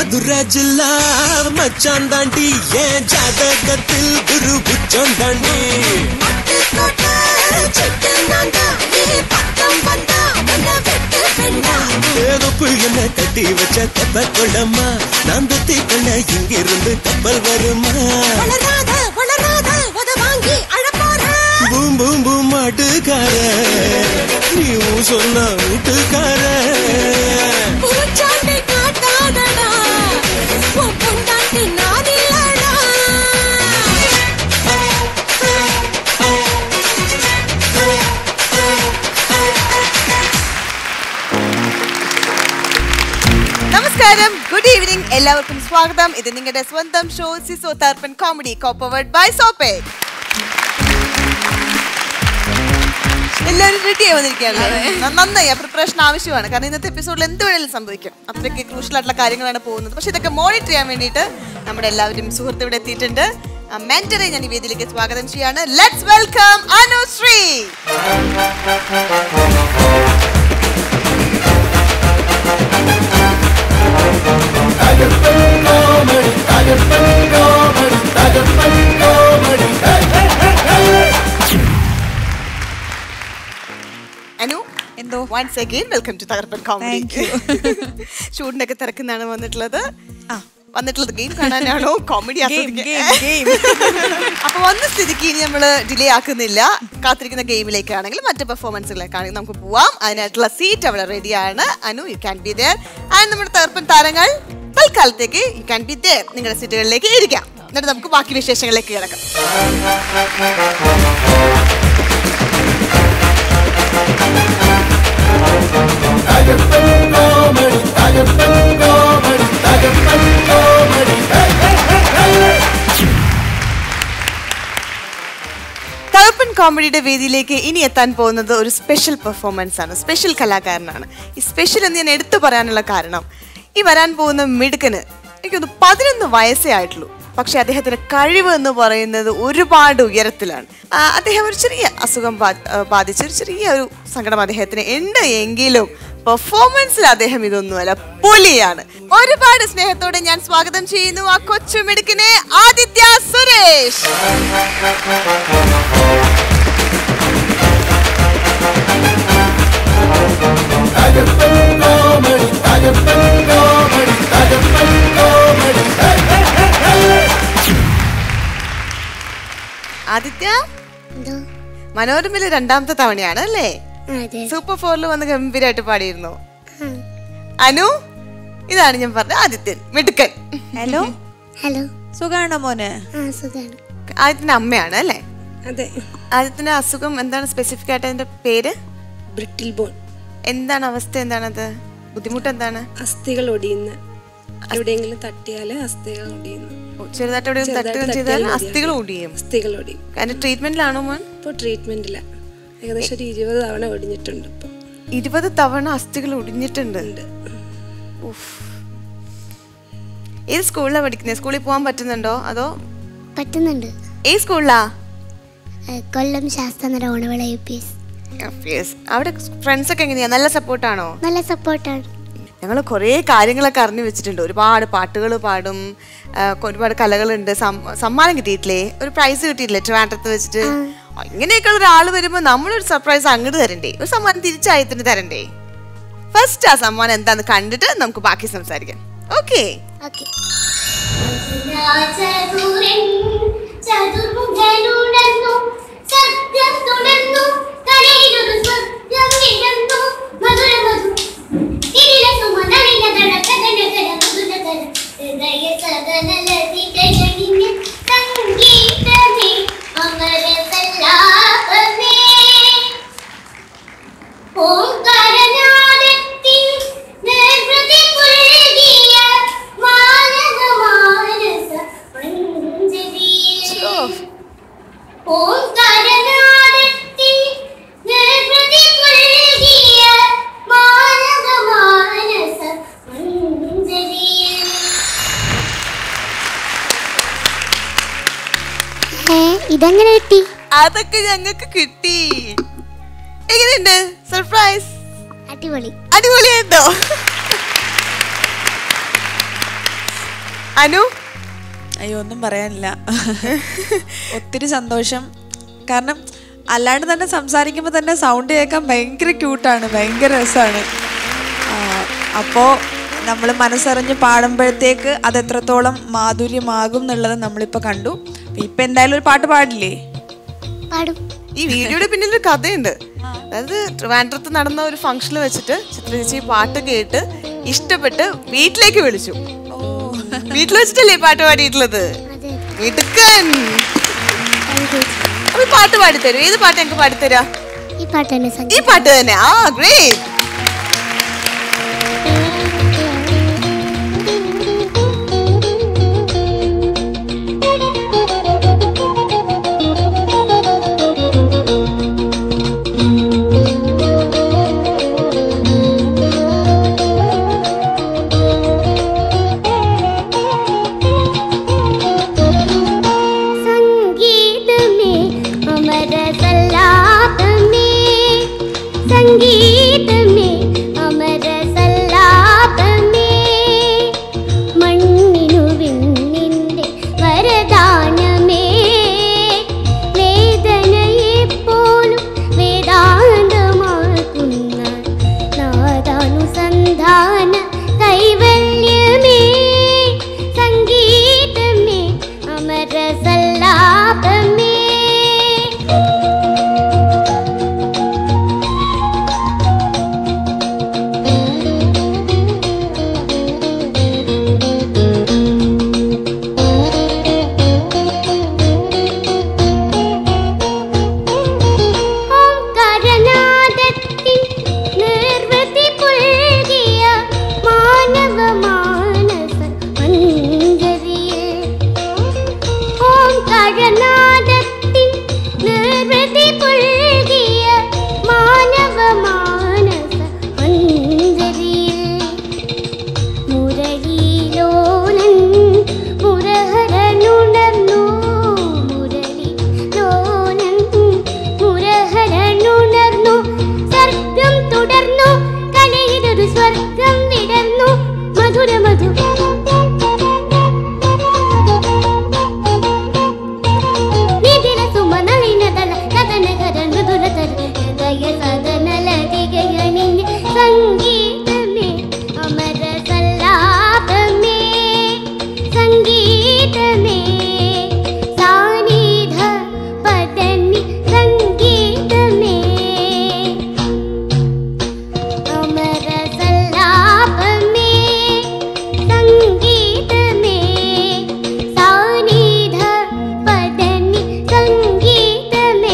மதுரை ஜில்லா மச்சான் தாண்டி ஏன் ஜாதகத்தில் குரு புச்சம் தாண்டி ஏதோக்குள் என்ன கட்டி வச்ச தெப்ப கொள்ளம்மா நான் துத்தி கொள்ள இங்கிருந்து கப்பல் வருமா பூம் பூம் பூம் மாட்டுக்கார நீயும் சொன்ன வீட்டுக்கார നമസ്കാരം ഗുഡ് ഈവനിങ് എല്ലാവർക്കും സ്വാഗതം ഇത് നിങ്ങളുടെ സ്വന്തം ഷോ സിസോ തർപ്പൻ കോമഡി കോപ്പവേർഡ് ബൈ സോപ്പേ എല്ലാവരും റെഡി ആയി വന്നിരിക്കുകയാണ് ന- നന്നായി പ്രിപ്പറേഷൻ ആവശ്യമാണ് കാരണം ഇന്നത്തെ എപ്പിസോഡിൽ എന്ത് വേണേലും സംഭവിക്കും അത്രയ്ക്ക് ക്രൂഷ്യൽ ആയിട്ടുള്ള കാര്യങ്ങളാണ് പോകുന്നത് പക്ഷെ ഇതൊക്കെ മോണിറ്റർ ചെയ്യാൻ വേണ്ടിയിട്ട് നമ്മുടെ എല്ലാവരും സുഹൃത്ത് ഇവിടെ എത്തിയിട്ടുണ്ട് മെന്ററെ ഞാൻ ഈ വേദിയിലേക്ക് സ്വാഗതം ചെയ്യാണ് ലെറ്റ്സ് വെൽക്കം അനുശ്രീ അനു എന്തോ once again welcome to Thakarppan comedy Thank you. ഷൂട്ടിനൊക്കെ തിരക്കുന്നാണ് വന്നിട്ടുള്ളത് ആ. വന്നിട്ടുള്ളത് ഗെയിം കാണാനാണോ കോമഡി Game, game, game. അപ്പൊ വന്ന സ്ഥിതിക്ക് ഇനി നമ്മൾ ഡിലേ ആക്കുന്നില്ല കാത്തിരിക്കുന്ന ഗെയിമിലേക്കാണെങ്കിൽ മറ്റു പെർഫോമൻസുകളിലേക്കാണെങ്കിൽ നമുക്ക് പോവാം അതിനായിട്ടുള്ള സീറ്റ് അവിടെ റെഡിയാണ് Anu you can be there and നമ്മുടെ തകർപ്പൻ താരങ്ങൾ തൽക്കാലത്തേക്ക് യു ക്യാൻ ബി ദർ നിങ്ങളുടെ സീറ്റുകളിലേക്ക് ഇരിക്കാം എന്നിട്ട് നമുക്ക് ബാക്കി വിശേഷങ്ങളിലേക്ക് കിടക്കാം തകപ്പൻ കോമഡിയുടെ വേദിയിലേക്ക് ഇനി എത്താൻ പോകുന്നത് ഒരു സ്പെഷ്യൽ പെർഫോമൻസ് ആണ് സ്പെഷ്യൽ കലാകാരനാണ് ഈ സ്പെഷ്യൽ എന്ന് ഞാൻ എടുത്തു പറയാനുള്ള കാരണം ഈ വരാൻ പോകുന്ന മിടുക്കന് എനിക്കൊന്ന് പതിനൊന്ന് വയസ്സേ ആയിട്ടുള്ളൂ പക്ഷെ അദ്ദേഹത്തിന്റെ കഴിവ് എന്ന് പറയുന്നത് ഒരുപാട് ഉയരത്തിലാണ് ആ, അദ്ദേഹം ഒരു ചെറിയ അസുഖം ബാ- ആ, ബാധിച്ച ഒരു ചെറിയ ഒരു സങ്കടം അദ്ദേഹത്തിന് ഉണ്ട് എങ്കിലും പെർഫോമൻസിൽ അദ്ദേഹം ഇതൊന്നുമല്ല പുലിയാണ് ഒരുപാട് സ്നേഹത്തോടെ ഞാൻ സ്വാഗതം ചെയ്യുന്നു ആ കൊച്ചു മിടുക്കിനെ ആദിത്യ സുരേഷ് ആദിത്യ എന്തോ മനോരമയിലെ രണ്ടാമത്തെ തവണയാണ് അല്ലേ അതെ സൂപ്പർ ഫോറിൽ വന്ന് ഗംഭീരമായിട്ട് പാടിയിരുന്നു ആ. അനു ഇതാണ് ഞാൻ പറഞ്ഞ ആദിത്യൻ മിടുക്കൻ ഹലോ ഹലോ സുഖാണോ മോന് ആ സുഖാണ് ആദിത്യന്റെ അമ്മയാണ് അല്ലേ അതെ ആദിത്യന്റെ അസുഖം എന്താണ് സ്പെസിഫിക് ആയിട്ട് അതിന്റെ പേര് ബ്രിട്ടിൽ ബോൺ എന്താണ് അവസ്ഥ എന്താണത് ബുദ്ധിമുട്ട് എന്താണ് അസ്ഥികൾ ഒടിയുന്ന എവിടെയെങ്കിലും തട്ടിയാല് അസ്ഥികൾ ഒടിയുന്നു ഓ, ചെറുതായിട്ട് എവിടെയും ചെറുതായിട്ട് തട്ടുകയും ചെയ്താൽ തട്ടിയാൽ മതി. അസ്ഥികൾ ഒടിയും അസ്ഥികൾ ഒടിയും അതിന്റെ ട്രീറ്റ്മെന്റിലാണോ മോൻ ഇപ്പോൾ ട്രീറ്റ്മെന്റില്ല ഏകദേശം ഒരു ഇരുപത് തവണ ഒടിഞ്ഞിട്ടുണ്ട് ഇപ്പം ഇരുപത് തവണ അസ്ഥികൾ ഒടിഞ്ഞിട്ടുണ്ട് ഉണ്ട് ഉഫ്. ഏത് സ്കൂളിലാണ് പഠിക്കുന്നത് സ്കൂളിൽ പോകാൻ പറ്റുന്നുണ്ടോ അതോ പറ്റുന്നുണ്ട് ഏത് സ്കൂളിലാ ഏ, കൊല്ലം ശാസ്ത്രനഗര Onavila U P S Yes. അവിടെ ഫ്രണ്ട്സ് ഒക്കെ എങ്ങനെയാ നല്ല സപ്പോർട്ടാണോ നല്ല സപ്പോർട്ടാണ് ഞങ്ങൾ കുറേ കാര്യങ്ങളൊക്കെ അറിഞ്ഞു വെച്ചിട്ടുണ്ട് ഒരുപാട് പാട്ടുകൾ പാടും ആ, ഒരുപാട് കലകളുണ്ട് സം- സമ്മാനം കിട്ടിയിട്ടില്ലേ ഒരു പ്രൈസ് കിട്ടിയിട്ടില്ലേ ട്രിവാൻഡ്രത്ത് വെച്ചിട്ട് ഇങ്ങനെയൊക്കെയുള്ള ഒരാൾ വരുമ്പോൾ നമ്മളൊരു സർപ്രൈസ് അങ്ങോട്ട് തരണ്ടേ ഒരു സമ്മാനം തിരിച്ചായത്തിന് തരണ്ടേ ഫസ്റ്റ് ആ സമ്മാനം എന്താന്ന് കണ്ടിട്ട് നമുക്ക് ബാക്കി സംസാരിക്കാം ഓക്കെ ഓക്കെ ചതുരൻ ചതുർമുഖനുണർന്നു സത്യം തുടർന്നു തലയിലൊരു സത്യം വിടർന്നു മധുര മധു ഇതില സുമനലിന തടകതന കര മധുര കര ഹൃദയ സദനലതിതയണിഞ്ഞ സംഗീതമേ അമര സല്ലാപമേ ഓംകാരനാദത്തിൽ നിർവൃതി പുൽകിയ മാനവ മാനസ മഞ്ജരിയിൽ ഓംകാരനാദത്തിൽ നിർവൃതി പുൽകിയ മാനവ മാനസ മഞ്ജരിയിൽ ഏ ഇതെങ്ങനെ കിട്ടി അതൊക്കെ ഞങ്ങൾക്ക് കിട്ടി എങ്ങനെയുണ്ട് സർപ്രൈസ് അടിപൊളി അടിപൊളിയായിട്ടോ അനു അയ്യോ ഒന്നും പറയാനില്ല ഒത്തിരി സന്തോഷം കാരണം അല്ലാണ്ട് തന്നെ സംസാരിക്കുമ്പോൾ തന്നെ സൗണ്ട് കേൾക്കാൻ ഭയങ്കര ക്യൂട്ടാണ് ഭയങ്കര രസമാണ് അപ്പോൾ നമ്മൾ മനസ്സറിഞ്ഞ് പാടുമ്പോഴത്തേക്ക് അത് എത്രത്തോളം മാധുര്യമാകും എന്നുള്ളത് നമ്മളിപ്പോൾ കണ്ടു ഇപ്പം എന്തായാലും ഒരു പാട്ട് പാടില്ലേ പാടും ഈ വീഡിയോയുടെ പിന്നിൽ ഒരു കഥയുണ്ട് അതായത് ട്രിവാൻഡ്രത്ത് നടന്ന ഒരു ഫംഗ്ഷനിൽ വെച്ചിട്ട് ചിത്ര ചേച്ചി ഈ പാട്ട് കേട്ട് ഇഷ്ടപ്പെട്ട് വീട്ടിലേക്ക് വിളിച്ചു വീട്ടിൽ വെച്ചിട്ടല്ലേ ഈ പാട്ട് പാടിയിട്ടുള്ളത് അതെ മിടുക്കൻ താങ്ക് യു അപ്പൊ ഈ പാട്ട് പാടിത്തരും ഏത് പാട്ട് ഞങ്ങൾക്ക് പാടിത്തരാ ഈ പാട്ട് തന്നെ ഈ സംഗീതം പാട്ട് തന്നെ ആ ഗ്രേറ്റ് संगीत में अमर सल्लाप में संगीत में अमर सल्लाप में മണ്ണിനു വിണ്ണിന്റെ വരദാനമേ വേദനയെപ്പോലും വേദാന്തമാക്കുന്ന നാദാനുസന്ധാന കൈവല്യമേ സംഗീതമേ അമര സല്ലാപമേ ഓംകാരനാദത്തിൻ നിർവൃതി പുൽകിയ മാനവ മാനസ മഞ്ജരിയിൽ ഓംകാരനാദത്തിൻ നിർവൃതി പുൽകിയ മാനവ മാനസ മഞ്ജരിയിൽ മുരളീലോലൻ മുരഹരനുണർന്നു മുരളീലോലൻ മുരഹരനുണർന്നു സർഗം തുടർന്നു കലയിലൊരു സ്വർഗം വിടർന്നു മധുര മധു നിധില സുമനളിനതല കഥനകര മൃദുലതര ഹൃദയ സദനലതികയണിഞ്ഞ് സംഗീതമേ അമര സല്ലാപമേ സംഗീതമേ സാനിധ പദനി സംഗീതമേ അമര സല്ലാപമേ സംഗീതമേ സാനിധ പദനി സംഗീതമേ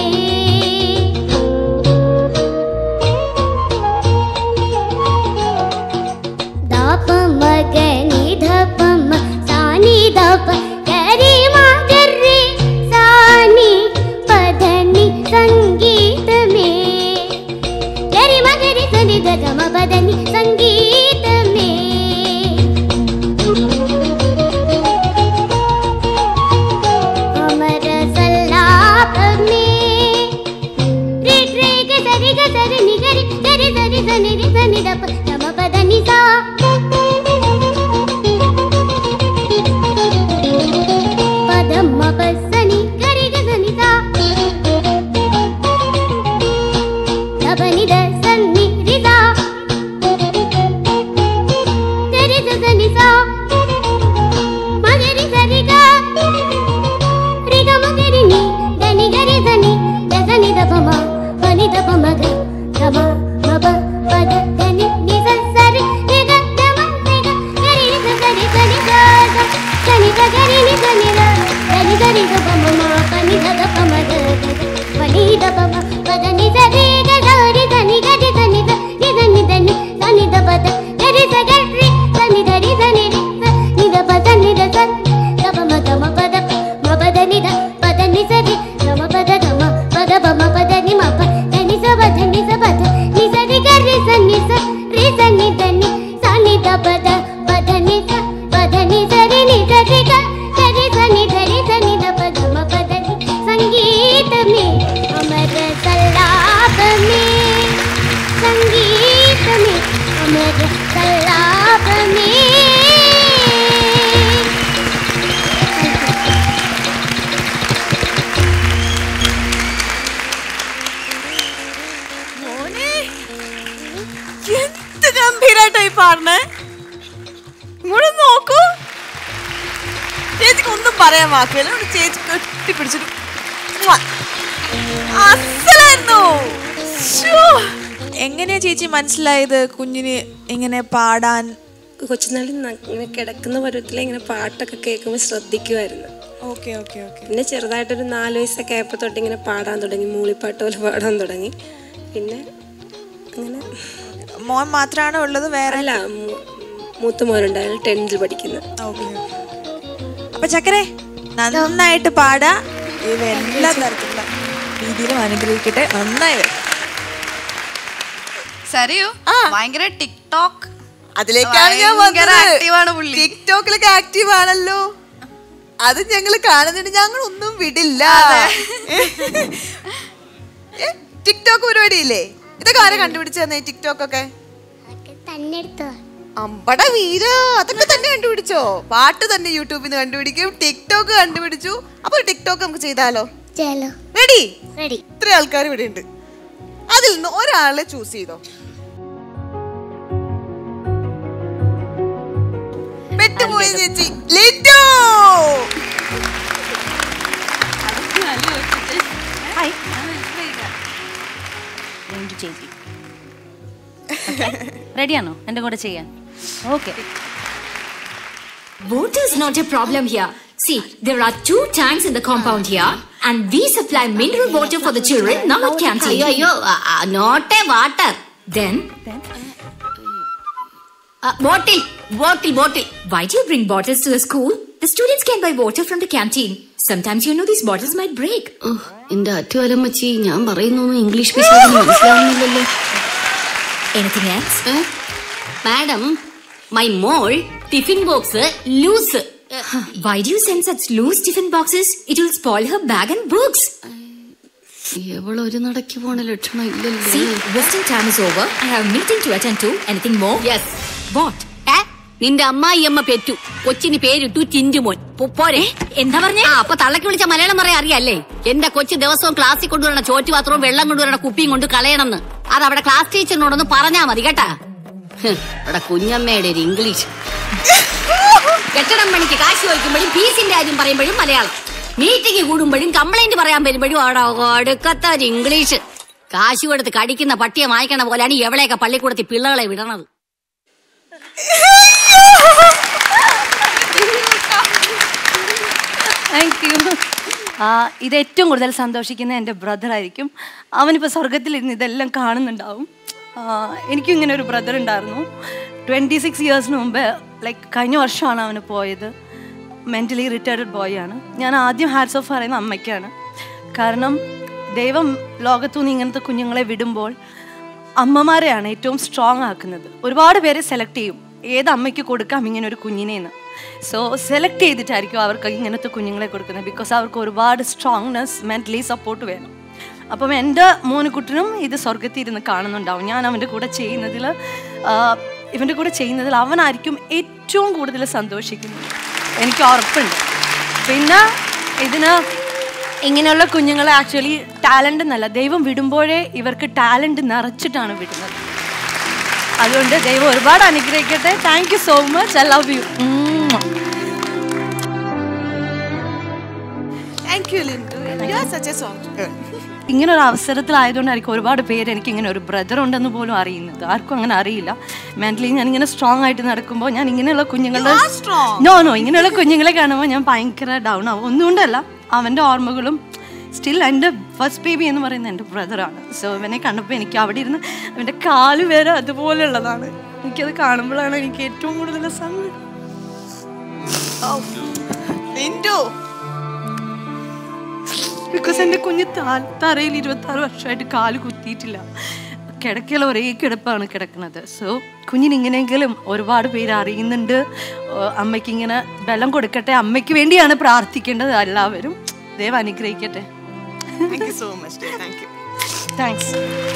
ദാപ മഗനി ധപമ സാനി ദപ കരി മഗരി സാനി പദനി സംഗീതമേ കരി മഗരി സനി ദഗമ പദനി സംഗീതമേ അമര സല്ലാപമേ रे रे गे सरि ग सरि नि गरि गरि सरि सनि रि सनि द प ग म प द नि सा प द म प सनि गरि ग सनि सा द प नि द सनि रि सा गरि द सनि सा म गरि सरि ग रि ग म गरि नि द नि गरि द नि द द नि द प म प नि द प म ग ग म म प प द द नि नि स स रि रि ग ग म रि ग ग रि रि स स रि स नि ग ग स नि ग ग रि नि स नि र द नि ग रि ग प म म प नि द ग प म ग ग ग प नि द प म प द नि स रि ग ग रि स नि ग रि स नि ग नि द नि द नि स नि द प द ग रि स ग रि स नि द रि स नि रि स नि द प द नि द स ग प म ग म प द प म प द नि द प द नि स रि ग म प द ग म प द प म प द नि म प द नि ಸ ಪ ದ ನಿ ಸ ಪ ದ ನಿ ಸ ರಿ ಗ ರಿ ಸ ನಿ ಸ ചേച്ചിക്ക് ഒന്നും പറയാൻ വാക്കുകൾ ഒരു ചേച്ചി കെട്ടിപ്പിടിച്ചിട്ട് ഉമ്മാ. അസലായിരുന്നു ശ്ശോ. എങ്ങനെയാ ചേച്ചി മനസ്സിലായത് കുഞ്ഞിന് ഇങ്ങനെ പാടാൻ കൊച്ചുനാളിൽ ന- ഇങ്ങനെ കിടക്കുന്ന പരുവത്തിൽ ഇങ്ങനെ പാട്ടൊക്കെ കേൾക്കുമ്പോൾ ശ്രദ്ധിക്കുമായിരുന്നു ഓക്കെ ഓക്കെ ഓക്കെ പിന്നെ ചെറുതായിട്ടൊരു നാല് വയസ്സൊക്കെ ആയപ്പോൾ തൊട്ട് ഇങ്ങനെ പാടാൻ തുടങ്ങി മൂളിപ്പാട്ട് പോലെ പാടാൻ തുടങ്ങി പിന്നെ അങ്ങനെ മോൻ മാത്രമാണോ ഉള്ളത് വേറെ അല്ല മൂ- മൂത്ത മോനുണ്ട് അയാൾ ടെൻത്തിൽ പഠിക്കുന്നു ഓക്കെ അപ്പൊ ചക്കരെ നന്നായിട്ട് പാടാ ഇവ എല്ലാ തരത്തിലുള്ള രീതിയിലും അനുഗ്രഹിക്കട്ടെ നന്നായി വരും സരിയു ഭയങ്കര ടിക്ടോക്ക് അതിലേക്കാണ് ഞാൻ ഭയങ്കര വന്നത് active ആണ് പുള്ളി. ടിക്ടോക്കിലൊക്കെ ആക്റ്റീവ് ആണല്ലോ അത് ഞങ്ങൾ കാണുന്നുണ്ട് ഞങ്ങൾ ഒന്നും വിടില്ല ഏ, ടിക്ടോക്ക് പരിപാടി ഇല്ലേ ഇതൊക്കെ ആരെ കണ്ടുപിടിച്ചു തന്നെ ടിക്ടോക്ക് ഒക്കെ അതൊക്കെ തന്നെ എടുത്തതാ അമ്പട വീര അതൊക്കെ തന്നെ കണ്ടുപിടിച്ചോ പാട്ട് തന്നെ യൂട്യൂബിൽ നിന്ന് കണ്ടുപിടിക്കും ടിക്ടോക്ക് കണ്ടുപിടിച്ചു അപ്പൊ ടിക്ടോക്ക് നമുക്ക് ചെയ്താലോ ചേലോ റെഡി റെഡി ഇത്ര ആൾക്കാർ ഇവിടെ ഉണ്ട് അതിൽ നിന്ന് ഒരാളെ ചൂസ് ചെയ്തോ പെട്ടുപോയി ചേച്ചി ലിറ്റോ എനിക്ക് ചേച്ചി റെഡിയാണോ എൻ്റെ കൂടെ ചെയ്യാൻ okay Water is not a problem here. See, there are two tanks in the compound here, and we supply mineral water for the children now at canteen. അയ്യോ അയ്യോ not a water Then, bottle bottle bottle why do you bring bottles to the school? The students can buy water from the canteen. Sometimes you know these bottles might break. എന്റെ അറ്റുവലം വെച്ച് ഞാൻ പറയുന്നൊന്നും English piece മനസ്സിലാവുന്നില്ലല്ലോ Anything else? Madam my മോൾ tiffin box lose Why do you send such loose tiffin boxes? It will spoil her bag and books. എവളൊരു നടക്ക് പോണ ലക്ഷണം ഇല്ലല്ലോ See, wasting time is over. I have a meeting to attend to. Anything more? Yes What? ഏ നിന്റെ അമ്മായിയമ്മ പെറ്റു കൊച്ചിന് പേരിട്ടു ടിന്റുമോൻ പോ- പോരെ എന്താ പറഞ്ഞേ ആ അപ്പൊ തള്ളക്ക് വിളിച്ച മലയാളം പറയാൻ അറിയാല്ലേ എന്റെ കൊച്ചു ദിവസവും ക്ലാസ്സിൽ കൊണ്ടുവരണ ചോറ്റു പാത്രവും വെള്ളം കൊണ്ടുവരണ കുപ്പിയും കൊണ്ട് കളയണമെന്ന് അത് അവിടെ ക്ലാസ് ടീച്ചറിനോടൊന്ന് പറഞ്ഞാ മതി കേട്ടാ ഹ്, ഇവിടെ കുഞ്ഞമ്മയുടെ ഒരു ഇംഗ്ലീഷ് കെട്ടിടം പണിക്ക് കാശ് ചോദിക്കുമ്പോഴും ഫീസിന്റെ കാര്യം പറയുമ്പോഴും മലയാളം മീറ്റിംഗ് കൂടുമ്പോഴും കംപ്ലൈന്റ് പറയാൻ വരുമ്പോഴും അവിടെ ഒടുക്കത്തെ ഒരു ഇംഗ്ലീഷ് കാശ് കൊടുത്ത് കടിക്കുന്ന പട്ടിയെ വായിക്കണ പോലെയാണ് എവിടെയൊക്കെ പള്ളിക്കൂടത്തിൽ പിള്ളകളെ വിടണത് താങ്ക് യു ഇത് ഏറ്റവും കൂടുതൽ സന്തോഷിക്കുന്ന എൻ്റെ ബ്രദറായിരിക്കും അവനിപ്പോൾ സ്വർഗത്തിലിരുന്ന് ഇതെല്ലാം കാണുന്നുണ്ടാവും ആ, എനിക്കും ഇങ്ങനെ ഒരു ബ്രദർ ഉണ്ടായിരുന്നു ട്വൻറ്റി സിക്സ് ഇയേഴ്സിന് മുമ്പ് ലൈക്ക് കഴിഞ്ഞ വർഷമാണ് അവന് പോയത് മെൻ്റലി റിട്ടയർഡ് ബോയ് ആണ് ഞാൻ ആദ്യം ഹാറ്റ്സ് ഓഫ് പറയുന്ന അമ്മയ്ക്കാണ് കാരണം ദൈവം ലോകത്തു നിന്ന് ഇങ്ങനത്തെ കുഞ്ഞുങ്ങളെ വിടുമ്പോൾ അമ്മമാരെയാണ് ഏറ്റവും സ്ട്രോങ് ആക്കുന്നത് ഒരുപാട് പേരെ സെലക്ട് ചെയ്യും ഏത് അമ്മയ്ക്ക് കൊടുക്കാം ഇങ്ങനെ ഒരു കുഞ്ഞിനെന്ന് സോ സെലക്ട് ചെയ്തിട്ടായിരിക്കും അവർക്ക് ഇങ്ങനത്തെ കുഞ്ഞുങ്ങളെ കൊടുക്കുന്നത് ബിക്കോസ് അവർക്ക് ഒരുപാട് സ്ട്രോങ്നെസ് മെൻ്റലി സപ്പോർട്ട് വേണം അപ്പം എൻ്റെ മോനുകുട്ടനും ഇത് സ്വർഗത്തിൽ ഇരുന്ന് കാണുന്നുണ്ടാവും ഞാൻ അവൻ്റെ കൂടെ ചെയ്യുന്നതിൽ ഇവൻ്റെ കൂടെ ചെയ്യുന്നതിൽ അവനായിരിക്കും ഏറ്റവും കൂടുതൽ സന്തോഷിക്കുന്നത് എനിക്ക് ഉറപ്പുണ്ട് പിന്നെ ഇതിന് ഇങ്ങനെയുള്ള കുഞ്ഞുങ്ങളെ ആക്ച്വലി ടാലൻ്റ് എന്നല്ല ദൈവം വിടുമ്പോഴേ ഇവർക്ക് ടാലൻ്റ് നിറച്ചിട്ടാണ് വിടുന്നത് അതുകൊണ്ട് ദൈവം ഒരുപാട് അനുഗ്രഹിക്കട്ടെ thank you so much I love you thank you Lindu you are such a song ഇങ്ങനെ ഒരു അവസരത്തിലായതുകൊണ്ടായിരിക്കും ഒരുപാട് പേര് എനിക്ക് ഇങ്ങനെ ഒരു ബ്രദർ ഉണ്ടെന്ന് പോലും അറിയുന്നത് ആർക്കും അങ്ങനെ അറിയില്ല മെന്റലി ഞാൻ ഇങ്ങനെ സ്ട്രോങ് ആയിട്ട് നടക്കുമ്പോൾ ഞാൻ ഇങ്ങനെയുള്ള കുഞ്ഞുങ്ങളുടെ നോ നോ ഇങ്ങനെയുള്ള കുഞ്ഞുങ്ങളെ കാണുമ്പോൾ ഞാൻ ഭയങ്കര ഡൗൺ ആവും ഒന്നുകൊണ്ടല്ല അവൻ്റെ ഓർമ്മകളും സ്റ്റിൽ എൻ്റെ ഫസ്റ്റ് ബേബി എന്ന് പറയുന്നത് എൻ്റെ ബ്രദറാണ് സോ ഇവനെ കണ്ടപ്പോൾ എനിക്ക് അവിടെ ഇരുന്ന് അവൻ്റെ കാല് വരെ അതുപോലെയുള്ളതാണ് എനിക്കത് കാണുമ്പോഴാണ് എനിക്ക് ഏറ്റവും കൂടുതൽ സങ്കടം ലിൻഡു ബിക്കോസ് എൻ്റെ കുഞ്ഞ് താ- തറയിൽ ഇരുപത്തി ആറ് വർഷമായിട്ട് കാല് കുത്തിയിട്ടില്ല കിടക്കയിൽ ഒരേ കിടപ്പാണ് കിടക്കുന്നത് സോ കുഞ്ഞിനിങ്ങനെയെങ്കിലും ഒരുപാട് പേര് അറിയുന്നുണ്ട് ഏഹ് അമ്മയ്ക്ക് ഇങ്ങനെ ബലം കൊടുക്കട്ടെ അമ്മയ്ക്ക് വേണ്ടിയാണ് പ്രാർത്ഥിക്കേണ്ടത് എല്ലാവരും ദൈവം അനുഗ്രഹിക്കട്ടെ thank you so much thank you thanks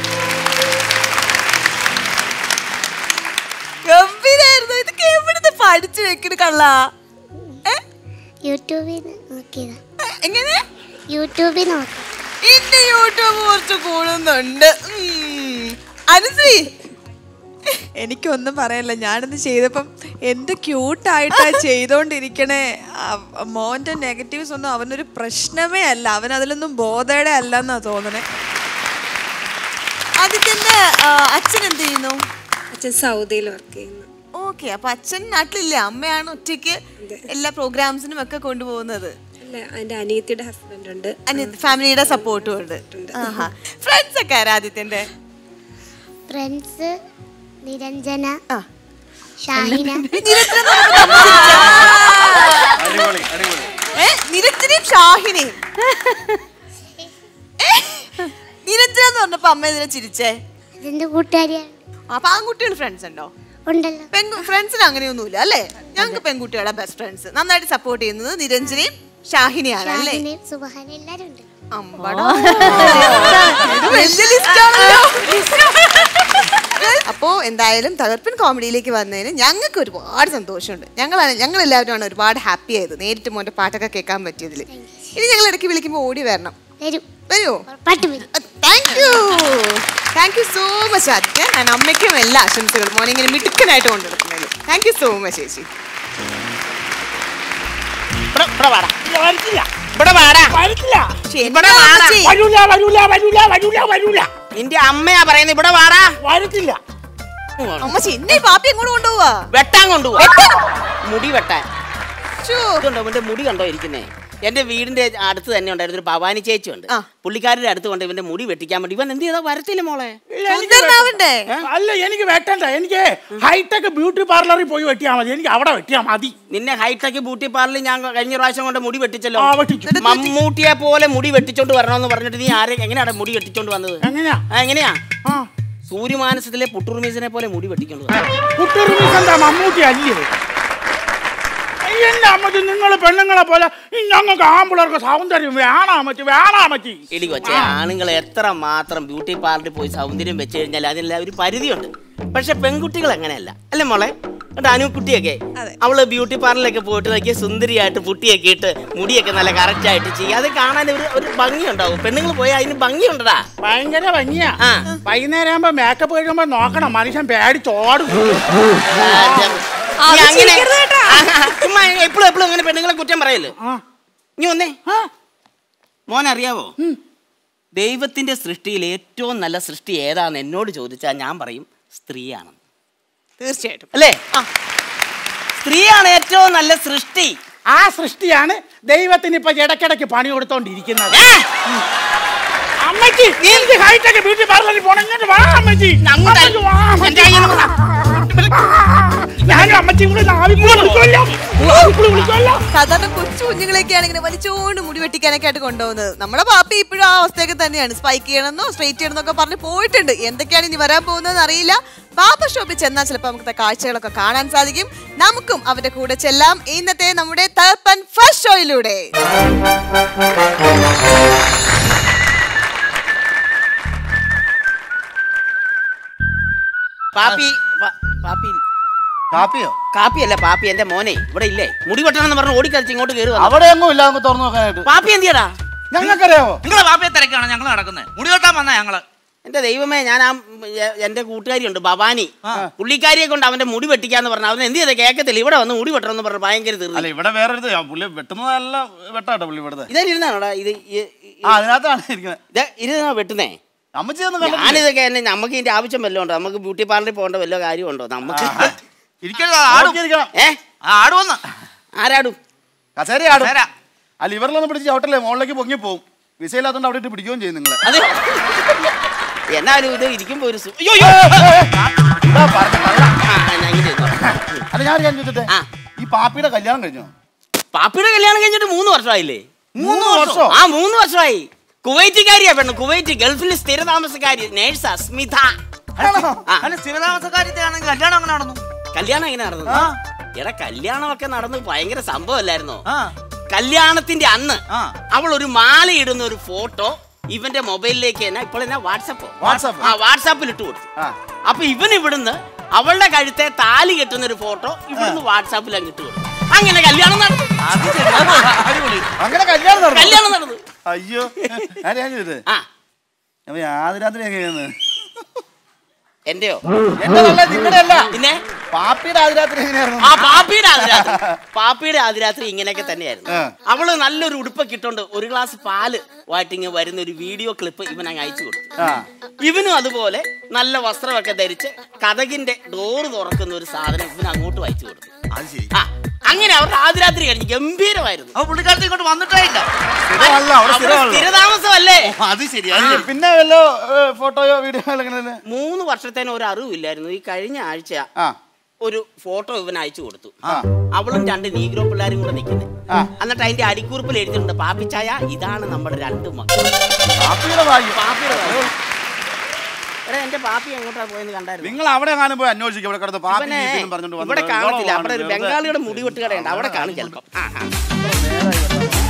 ഗംഭീരായിരുന്നു ഇതൊക്കെ എവിടുന്ന് പഠിച്ചു വെക്കണ കള്ള യൂട്യൂബിൽ നോക്കിയതാ എങ്ങനെ യൂട്യൂബിൽ നോക്കി ഇന്ന് യൂട്യൂബ് കുറച്ച് കൂടുന്നുണ്ട് ഉം. അനുശ്രീ എനിക്കൊന്നും പറയാനില്ല ഞാനിത് ചെയ്തപ്പം എന്ത് ക്യൂട്ടായിട്ടാ ചെയ്തോണ്ടിരിക്കണേ ആ- മോന്റെ നെഗറ്റീവ്സ് ഒന്നും അവനൊരു പ്രശ്നമേ അല്ല അവൻ അതിലൊന്നും ബോധയുടെ അല്ല എന്നാ തോന്നണേ ആദിത്യന്റെ ആ, അച്ഛൻ എന്ത് ചെയ്യുന്നു അച്ഛൻ സൗദിയിൽ വർക്ക് ചെയ്യുന്നു ഓക്കെ അപ്പൊ അച്ഛൻ നാട്ടിലില്ല അമ്മയാണ് ഒറ്റയ്ക്ക് എല്ലാ പ്രോഗ്രാംസിനും ഒക്കെ കൊണ്ടുപോകുന്നത് അല്ല എൻ്റെ അനിയത്തിയുടെ ഹസ്ബൻഡ് ഉണ്ട് ഫാമിലിയുടെ സപ്പോർട്ടും ഉണ്ട് ഫ്രണ്ട്സ് ഒക്കെ ആരാ ആദിത്യന്റെ ഫ്രണ്ട്സ് നിരഞ്ജന ഷാഹിന അടിപൊളി അടിപൊളി ഏ, നിരഞ്ജനയും ഷാഹിനെയും ഏ, നിരഞ്ജന എന്ന് പറഞ്ഞപ്പോ അമ്മ ഇതിനെ ചിരിച്ചേ അതിന്റെ കൂട്ടുകാരിയാണ് അപ്പൊ ആൺകുട്ടികൾ ഫ്രണ്ട്സ് ഉണ്ടോ ഉണ്ടല്ലോ പെൺകു ഫ്രണ്ട്സിന് അങ്ങനെയൊന്നുമില്ല അല്ലേ ഞങ്ങൾക്ക് പെൺകുട്ടികളെ ബെസ്റ്റ് ഫ്രണ്ട്സ് നന്നായിട്ട് സപ്പോർട്ട് ചെയ്യുന്നത് നിരഞ്ജനയും ഷാഹിനെയാണ് അല്ലേ ഷാഹിനയും സുബഹാന എല്ലാരും ഉണ്ട് അമ്പടാ. ഇത് വലിയ list ആണല്ലോ. അപ്പോ എന്തായാലും തകർപ്പൻ കോമഡിയിലേക്ക് വന്നതിന് ഞങ്ങൾക്ക് ഒരുപാട് സന്തോഷമുണ്ട് ഞങ്ങളാണ് ഞങ്ങൾ എല്ലാവരുമാണ് ഒരുപാട് ഹാപ്പി ആയത് നേരിട്ട് മോന്റെ പാട്ടൊക്കെ കേൾക്കാൻ പറ്റിയതിൽ ഇനി ഞങ്ങൾ ഇടയ്ക്ക് വിളിക്കുമ്പോൾ ഓടി വരണം വരും വരുമോ ഉറപ്പായിട്ടും വരും thank you thank you so much Aditya ഞാൻ അമ്മയ്ക്കും എല്ലാ ആശംസകളും മോനെ ഇങ്ങനെ മിടുക്കനായിട്ട് കൊണ്ടുനടക്കുന്നതിൽ താങ്ക് യു സോ മച്ച് ചേച്ചി ഇവിടെ ഇവിടെ വാടാ ഇവിടെ വരത്തില്ല ഇവിടെ വാടാ വരത്തില്ല ഇവിടെ എന്താ വാടാ അമ്മച്ചി? വരൂല വരൂല വരൂല വരൂല വരൂല നിന്റെ അമ്മയാ പറയുന്നത് ഇവിടെ വാടാ വരത്തില്ല അമ്മച്ചി എന്നെ ഈ പാപ്പി എങ്ങോട്ട് കൊണ്ടുപോവാ വെട്ടാൻ കൊണ്ടുപോവാ മുടി വെട്ടാൻ ഇതുണ്ടോ ഇവന്റെ മുടി കണ്ടോ ഇരിക്കുന്നേ എന്റെ വീടിന്റെ അടുത്ത് തന്നെ ഉണ്ടായിരുന്ന ഒരു ഭവാനി ചേച്ചി ഉണ്ട് പുള്ളിക്കാരുടെ അടുത്ത് കൊണ്ട് ഇവന്റെ മുടി വെട്ടിക്കാൻ വേണ്ടി ഇവൻ എന്ത് ചെയ്താ വരത്തില്ല മോളെ സുന്ദരനാവണ്ടേ അല്ല എനിക്ക് വെട്ടണ്ട എനിക്ക് ഹൈടെക് ബ്യൂട്ടി പാർലറിൽ പോയി വെട്ടിയാൽ മതി എനിക്ക് അവിടെ വെട്ടിയാൽ മതി നിന്നെ ഹൈടെക് ബ്യൂട്ടി പാർലറിൽ ഞാൻ കഴിഞ്ഞ പ്രാവശ്യം കൊണ്ട് മുടി വെട്ടിച്ചല്ലോ ആ, വെട്ടിച്ചു. മമ്മൂട്ടിയെ പോലെ മുടി വെട്ടിച്ചോണ്ട് വരണമെന്ന് പറഞ്ഞിട്ട് നീ ആരെ എങ്ങനെയാണ് മുടി വെട്ടിച്ചോണ്ട് വന്നത് എങ്ങനെയാ ആ, എങ്ങനെയാ സൂര്യമാനസത്തിലെ പുട്ടുറുമീസിനെ പോലെ മുടി വെട്ടിക്കൊണ്ട് വന്നു. കുട്ടൂർ എന്താ മമ്മൂട്ടി അല്ലേ എന്റെ അമ്മച്ചി നിങ്ങൾ പെണ്ണുങ്ങളെ പോലെ ഈ ഞങ്ങൾക്ക് ആമ്പിളർക്ക് സൗന്ദര്യം വേണാമച്ചി വേണാമച്ചി എടി കൊച്ചെ ആണുങ്ങൾ എത്ര മാത്രം ബ്യൂട്ടി പാർലറിൽ പോയി സൗന്ദര്യം വെച്ച് കഴിഞ്ഞാൽ അതിനെല്ലാം ഒരു പരിധിയുണ്ട് പക്ഷെ പെൺകുട്ടികൾ അങ്ങനെയല്ല അല്ലേ മോളെ എന്നിട്ട് അനുക്കുട്ടിയൊക്കെ അവള് ബ്യൂട്ടി പാർലറിലൊക്കെ പോയിട്ട് നോക്കിയ സുന്ദരിയായിട്ട് പുട്ടിയൊക്കെ ഇട്ട് മുടിയൊക്കെ നല്ല കറക്റ്റ് ആയിട്ട് ചെയ്യും അത് കാണാൻ ഒരു ഒരു ഭംഗി ഉണ്ടാവും പെണ്ണുങ്ങൾ പോയാൽ അതിന് ഭംഗിയുണ്ടടാ ഭയങ്കര ഭംഗിയാ വൈകുന്നേരം ആകുമ്പോ മേക്കപ്പ് കഴിക്കുമ്പോ നോക്കണം മനുഷ്യൻ പേടിച്ചോടും നീ അങ്ങനെ ചുമ്മാ എപ്പോഴും എപ്പോഴും അങ്ങനെ പെണ്ണുങ്ങളെ കുറ്റം പറയല്ലേ നീ വന്നേ മോൻ അറിയാവോ ദൈവത്തിന്റെ സൃഷ്ടിയിൽ ഏറ്റവും നല്ല സൃഷ്ടി ഏതാന്ന് എന്നോട് ചോദിച്ചാൽ ഞാൻ പറയും സ്ത്രീയാണ് തീർച്ചയായിട്ടും അല്ലേ സ്ത്രീയാണ് ഏറ്റവും നല്ല സൃഷ്ടി ആ സൃഷ്ടിയാണ് ദൈവത്തിന് ഇപ്പൊ ഇടയ്ക്കിടയ്ക്ക് പണി കൊടുത്തോണ്ടിരിക്കുന്നത് ഉം. അമ്മച്ചി നീ ഹൈടെക് ബ്യൂട്ടി പാർലറിൽ പോണം ഇങ്ങോട്ട് വാ അമ്മച്ചി അമ്മച്ചി വാ, അമ്മച്ചി. ഞാനും അമ്മച്ചിയും കൂടെ ആവി കൂടെ വിളിക്കുമല്ലോ ആവി കൂടെ വിളിക്കുമല്ലോ സാധാരണ കൊച്ചു കുഞ്ഞുങ്ങളെയൊക്കെയാണ് ഇങ്ങനെ വലിച്ചോണ്ട് മുടി വെട്ടിക്കാനൊക്കെ ആയിട്ട് കൊണ്ടുപോകുന്നത് നമ്മുടെ പാപ്പി ഇപ്പോഴും ആ അവസ്ഥയൊക്കെ തന്നെയാണ് സ്പൈക്ക് ചെയ്യണമെന്നോ സ്ട്രൈറ്റ് ചെയ്യണമെന്നൊക്കെ പറഞ്ഞ് പോയിട്ടുണ്ട് എന്തൊക്കെയാണ് ഇനി വരാൻ പോകുന്നതെന്ന് അറിയില്ല പാപ്പ ഷോപ്പിൽ ചെന്നാൽ ചിലപ്പോൾ നമുക്ക് കാഴ്ചകളൊക്കെ കാണാൻ സാധിക്കും നമുക്കും അവരുടെ കൂടെ ചെല്ലാം ഇന്നത്തെ നമ്മുടെ തർപ്പൻ ഫസ്റ്റ് ഷോയിലൂടെ പാപ്പി പ- പാപ്പി കാപ്പിയോ കാപ്പിയല്ല പാപ്പി എന്റെ മോനെ ഇവിടെ ഇല്ലേ മുടി വെട്ടണമെന്ന് പറഞ്ഞ് ഓടിക്കളിച്ച് ഇങ്ങോട്ട് കയറി അവിടെ എങ്ങും ഇല്ല നമുക്ക് തുറന്നു നോക്കാനായിട്ട് പാപ്പി എന്തിയടാ ഞങ്ങൾക്കറിയാമോ നിങ്ങളെ വാപ്പയെ തിരക്കാണ് ഞങ്ങൾ നടക്കുന്നത് മുടി വെട്ടാൻ വന്ന ഞങ്ങള് എന്റെ ദൈവമേ ഞാൻ ആ എ- എന്റെ കൂട്ടുകാരിയുണ്ട് ഭവാനി പുള്ളിക്കാരിയെ കൊണ്ട് അവന്റെ മുടി വെട്ടിക്കാന്ന് പറഞ്ഞു അവൻ എന്ത് ചെയ്ത കേക്കത്തില്ല ഇവിടെ വന്ന് മുടി വെട്ടണമെന്ന് പറഞ്ഞു ഭയങ്കര അല്ല തീർന്നു ഇവിടെ വേറെ ഒരു ഇത് പുള്ളി വെട്ടുന്നതല്ല വെട്ടാട്ടോ പുള്ളി ഇവിടുത്തെ ഇതിലിരുന്നാണോടാ ഇത് ഈ- ഈ- ആ അതിനകത്താണ് ഇരിക്കുന്നത് ഇത് ഇരുന്നാ വെട്ടുന്നേ അമ്മച്ചി ഒന്ന് കണ്ടിട്ടില്ലേ? ഞാനിതൊക്കെ എന്നെ നമുക്ക് ഇതിന്റെ ആവശ്യം വല്ലതും ഉണ്ടോ നമുക്ക് ബ്യൂട്ടി പാർലറിൽ പോകേണ്ട വല്ല കാര്യമുണ്ടോ നമുക്ക് ഇരിക്കരുത് ആടും നോക്കിയിരിക്കണം. ഏ ആടുവന്ന് ആരാടും കസേര ആടും ആ ലിവറിലൊന്നും പിടിച്ച് ചവിട്ടല്ലേ മുകളിലേക്ക് പൊങ്ങി പോകും വിസ ഇല്ലാത്തോണ്ട് അവിടെ ഇട്ട് പിടിക്കുകയും ചെയ്യും നിങ്ങളെ അതെ എന്നാലും ഇത് ഇരിക്കുമ്പോ ഒരു സു- അയ്യോ, അയ്യോ. ഇതാ പറഞ്ഞ കള്ള. ആ, ഞാൻ ഇങ്ങനെ ഇരുന്നോ. അല്ല ഞാൻ ഒരു കാര്യം ചോദിച്ചോട്ടെ ഈ പാപ്പിയുടെ കല്യാണം കഴിഞ്ഞോ പാപ്പിയുടെ കല്യാണം കഴിഞ്ഞിട്ട് മൂന്ന് വർഷമായില്ലേ മൂന്ന് വർഷോ? ആ മൂന്ന് വർഷമായി കുവൈറ്റുകാരിയാ പെണ്ണ് കുവൈറ്റ് ഗൾഫിൽ സ്ഥിരതാമസക്കാരി നേഴ്സാ സ്മിത അല്ല സ്ഥിരതാമസക്കാര്യത്തെയാണെങ്കിൽ കല്യാണം അങ്ങനെ നടന്നു കല്യാണം എങ്ങനെ നടന്നത് എടാ കല്യാണമൊക്കെ നടന്ന് ഭയങ്കര സംഭവമല്ലായിരുന്നോ കല്യാണത്തിന്റെ അന്ന് അവൾ ഒരു മാല ഇടുന്ന ഒരു ഫോട്ടോ ഇവന്റെ മൊബൈലിലേക്ക് തന്നെ ഇപ്പോൾ എന്നാ വാട്സപ്പ് വാട്സാപ്പ്. ആ വാട്സാപ്പിൽ ഇട്ട് കൊടുത്തു അപ്പൊ ഇവൻ ഇവിടുന്ന് അവളുടെ കഴുത്തെ താലി കെട്ടുന്ന ഒരു ഫോട്ടോ ഇവിടുന്ന് വാട്സാപ്പിൽ അങ്ങ് ഇട്ട് കൊടുത്തു അങ്ങനെ കല്യാണം നടന്നു അങ്ങനെ കല്യാണം നടന്നു കല്യാണം നടന്നു അയ്യോ ഞാൻ ഞാൻ ചോദിച്ചത് ആ അപ്പൊ ആദ്യരാത്രി എങ്ങനെയാന്ന് എന്റെയോ എന്റേതല്ല നിങ്ങളുടെ അല്ല പിന്നെ പാപ്പിയുടെ ആദ്യരാത്രി എങ്ങനെയായിരുന്നു ആ പാപ്പിയുടെ ആദ്യരാത്രി പാപ്പിയുടെ ആദ്യരാത്രി ഇങ്ങനെയൊക്കെ തന്നെയായിരുന്നു അവള് നല്ലൊരു ഉടുപ്പൊക്കെ ഇട്ടോണ്ട് ഒരു ഗ്ലാസ് പാല് വാട്ടിങ് വരുന്ന ഒരു വീഡിയോ ക്ലിപ്പ് ഇവൻ അങ്ങ് അയച്ചു കൊടുത്തു ആ ഇവനും അതുപോലെ നല്ല വസ്ത്രമൊക്കെ ധരിച്ച് കഥകിന്റെ ഡോറ് തുറക്കുന്ന ഒരു സാധനം ഇവൻ അങ്ങോട്ട് വായിച്ചു കൊടുത്തു അത് ശരി ആ അങ്ങനെ അവരുടെ ആദ്യരാത്രി കഴിഞ്ഞ് ഗംഭീരമായിരുന്നു അപ്പൊ പുള്ളിക്കാരത്തി ഇങ്ങോട്ട് വന്നിട്ടേ ഇല്ല സ്ഥിരമല്ല അവിടെ അവിടെ സ്ഥിരമല്ല സ്ഥിരതാമസമല്ലേ അത് ശരി ആ, പിന്നെ വല്ല ഫോട്ടോയോ വീഡിയോയോ എങ്ങനെ മൂന്ന് വർഷത്തേനും ഒരു അറിവില്ലായിരുന്നു ഈ കഴിഞ്ഞ ആഴ്ച ആ ഒരു ഫോട്ടോ ഇവൻ അയച്ചു കൊടുത്തു ആ. അവളും രണ്ട് നീഗ്രോ പിള്ളേരും കൂടെ നിൽക്കുന്നത് എന്നിട്ട് അതിന്റെ അടിക്കുറിപ്പിൽ എഴുതിയിട്ടുണ്ട് പാപ്പിച്ചായ ഇതാണ് നമ്മുടെ രണ്ട് മക്കൾ പാപ്പിയുടെ ഭാഗ്യം പാപ്പിയുടെ ഭാഗ്യം. എടാ എന്റെ പാപ്പി എങ്ങോട്ടാ പോയെന്ന് കണ്ടായിരുന്നു നിങ്ങൾ അവിടെ കാണും പോയി അന്വേഷിക്കും ഇവിടെ കിടന്ന് പാപ്പി ഇവനെ ജീപ്പിന്നും പറഞ്ഞോണ്ട് വന്നത്. ഇവിടെ കാണത്തില്ല അവിടെ ഒരു വെറുതെ- ബംഗാളിയുടെ മുടി വെട്ട് കടയുണ്ട് അവിടെ കാണും ചിലപ്പം ആ, ആ.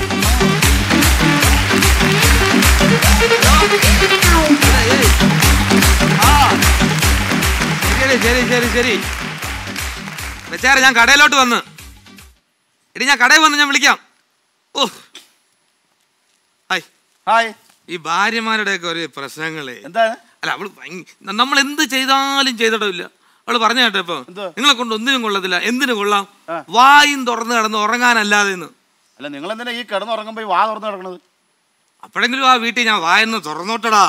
ശരി ശരി ശരി ശരി വെച്ചാറ് ഞാൻ കടയിലോട്ട് വന്ന് എടി ഞാൻ കടയിൽ വന്ന് ഞാൻ വിളിക്കാം ഓ ഹായ് ഹായ് ഈ ഭാര്യമാരുടെയൊക്കെ ഒരു പ്രശ്നങ്ങളെ എന്താണ് അല്ല അവള് ഭയങ്ക- നമ്മൾ എന്ത് ചെയ്താലും ചെയ്തിട്ടില്ല അവള് പറഞ്ഞ കേട്ടോ ഇപ്പൊ നിങ്ങളെ കൊണ്ട് ഒന്നിനും കൊള്ളത്തില്ല എന്തിനു കൊള്ളാം വായും തുറന്ന് കിടന്ന് ഉറങ്ങാനല്ലാതെ എന്ന് അല്ല നിങ്ങൾ എന്തിനാ ഈ കിടന്നുറങ്ങുമ്പോ ഈ വാ തുറന്ന് കിടക്കണത് അപ്പോഴെങ്കിലും ആ വീട്ടിൽ ഞാൻ വായെന്ന് തുറന്നോട്ടടാ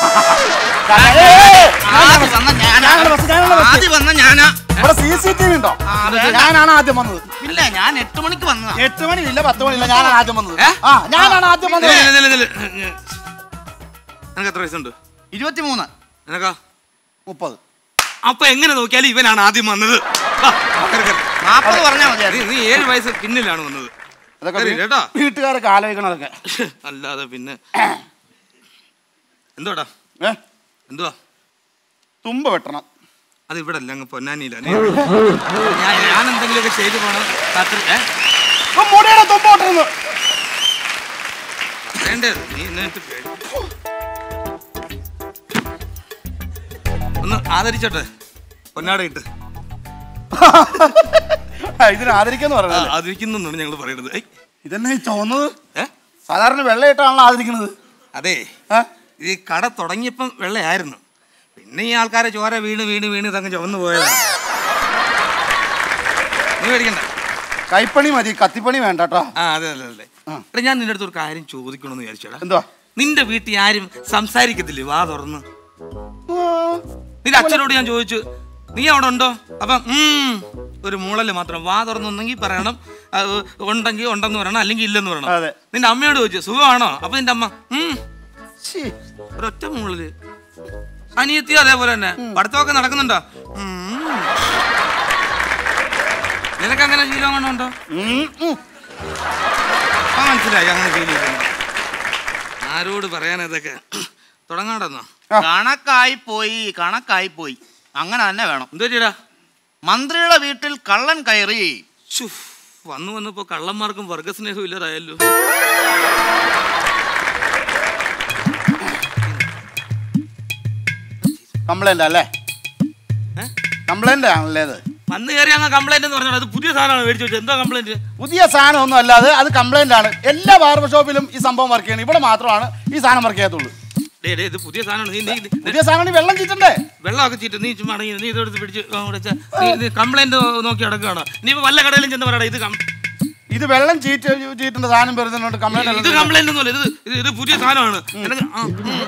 ആദ്യം വന്ന ഞാനാ ആദ്യം വന്ന ഞാനാ ഇവിടെ സി സി ടി വി ഉണ്ടോ ഞാനാണ് ആദ്യം വന്നത് ഇല്ല ഞാൻ എട്ട് മണിക്ക് വന്നതാ എട്ട് മണി ഇല്ല പത്ത് മണി ഇല്ല ഞാനാണ് ആദ്യം വന്നത് ആ ഞാനാണ് ആദ്യം വന്നത് നില്ല്, നില്ല്, നില്ല്. നിനക്ക് എത്ര വയസ്സുണ്ട് ഇരുപത്തിമൂന്ന് നിനക്കാ മുപ്പത് അപ്പൊ എങ്ങനെ നോക്കിയാലും ഇവനാണ് ആദ്യം വന്നത് വാ, കേറ്, കേറ്. നാപ്പത് പറഞ്ഞാ മതിയായിരുന്നു. നീ- നീ ഏഴ് വയസ്സ് പിന്നിലാണ് വന്നത് അതൊക്കെ കേറി, വീ- കേട്ടോ വീട്ടുകാരൊക്കെ ആലോചിക്കണതൊക്കെ അല്ലാതെ പിന്നെ എന്തോടാ ഏ എന്തുവാ തുമ്പ വെട്ടണം അത് ഇവിടെ അല്ല അങ്ങ് പൊന്നാനിയില്ല നീ- ഞാൻ ഞാൻ എന്തെങ്കിലുമൊക്കെ ചെയ്തു പോണം രാത്രി ഏ ഇപ്പൊ മുടിയുടെ തുമ്പ വെട്ടണം വേണ്ടേ നീ എന്നിട്ട് പേ- ഒന്ന് ആദരിച്ചോട്ടെ പൊന്നാട ഇട്ട് ഇതിന് ആദരിക്കാന്ന് പറഞ്ഞത് ആദരിക്കുന്നു ഞങ്ങൾ പറയണത് ഐ, ഇതെന്നെ ഈ ചോന്നത് ഏ? സാധാരണ വെള്ളയിട്ടാണല്ലോ ആദരിക്കുന്നത് അതെ ഈ കട തുടങ്ങിയപ്പം വെള്ളയായിരുന്നു പിന്നെ ഈ ആൾക്കാരെ ചോര വീണ് വീണ് വീണ് ഇതങ്ങ് ചുവന്നു പോയതാണ് നീ മേടിക്കണ്ട കൈപ്പണി മതി കത്തിപ്പണി വേണ്ട കേട്ടോ ആ അതെ അതെ അതെ എടാ ഞാൻ നിന്റെ അടുത്ത് ഒരു കാര്യം ചോദിക്കണമെന്ന് വിചാരിച്ചോടാ എന്തുവാ നിന്റെ വീട്ടിൽ ആരും സംസാരിക്കത്തില്ലേ വാ തുറന്ന് നിന്റെ അച്ഛനോട് ഞാൻ ചോദിച്ചു നീ അവിടെ ഉണ്ടോ അപ്പം ഉം, ഒരു മൂളല് മാത്രം വാ തുറന്നൊന്നെങ്കിൽ പറയണം അത് ഉണ്ടെങ്കിൽ ഉണ്ടെന്ന് പറയണം അല്ലെങ്കിൽ ഇല്ലെന്ന് പറയണം അതെ. നിന്റെ അമ്മയോട് ചോദിച്ചു സുഖമാണോ അപ്പൊ നിന്റെ അമ്മ ഉം. ഒരൊറ്റ മൂളല് അനിയത്തി അതേപോലെ തന്നെ പഠിത്തമൊക്കെ നടക്കുന്നുണ്ടോ ഉം. നിനക്ക് അങ്ങനെ ശീലം അങ്ങനെ ഉണ്ടോ ആ മനസ്സിലായി അങ്ങനെ ഫീൽ ചെയ്യുന്നു ആരോട് പറയാനതൊക്കെ തുടങ്ങാണ്ടെന്നോ കണക്കായി പോയി കണക്കായി പോയി അങ്ങനെ തന്നെ വേണം എന്തോ ചെയ്യടാ മന്ത്രിയുടെ വീട്ടിൽ കള്ളൻ കയറി ശ്ശോ, വന്നു വന്നപ്പോ കള്ളന്മാർക്കും വർഗസ്നേഹവും ഇല്ലാതായല്ലോ കംപ്ലൈന്റ് അല്ലേ കംപ്ലൈന്റ് ആണല്ലേ അത് വന്ന് കയറി അങ്ങ് കംപ്ലൈന്റ് എന്ന് പറഞ്ഞാൽ അത് പുതിയ സാധനമാണ് മേടിച്ചു വെച്ചത് എന്താ കംപ്ലൈന്റ് പുതിയ സാധനം ഒന്നും അല്ല അത് അത് കംപ്ലൈന്റ് ആണ് എല്ലാ ബാർബർ ഷോപ്പിലും ഈ സംഭവം വർക്ക് ചെയ്യണം ഇവിടെ മാത്രമാണ് ഈ സാധനം വർക്ക് ചെയ്യത്തുള്ളൂ ഡേ ഡേ ഇത് പുതിയ സാധനമാണ് നീ നീ പുതിയ സാധനം വെള്ളം ചീറ്റണ്ടേ വെള്ളമൊക്കെ ചീറ്റ് നീ ചുമ്മാ അടങ്ങി നീ ഇതെടുത്ത് പിടിച്ച് കംപ്ലൈന്റ് നോക്കി അടക്കുകയാണ് ഇനിയിപ്പോ വല്ല കടയിലും ചെന്ന് പറയടാ ഇത് കം- ഇത് വെള്ളം ചീറ്റ് ചീറ്റേണ്ട സാധനം വരുന്നുണ്ട് ഇത് കംപ്ലൈന്റ് കംപ്ലൈന്റ് ഒന്നുമല്ല ഇത് ഇത് ഇത് പുതിയ സാധനമാണ് നിനക്ക് ആ, ഉം.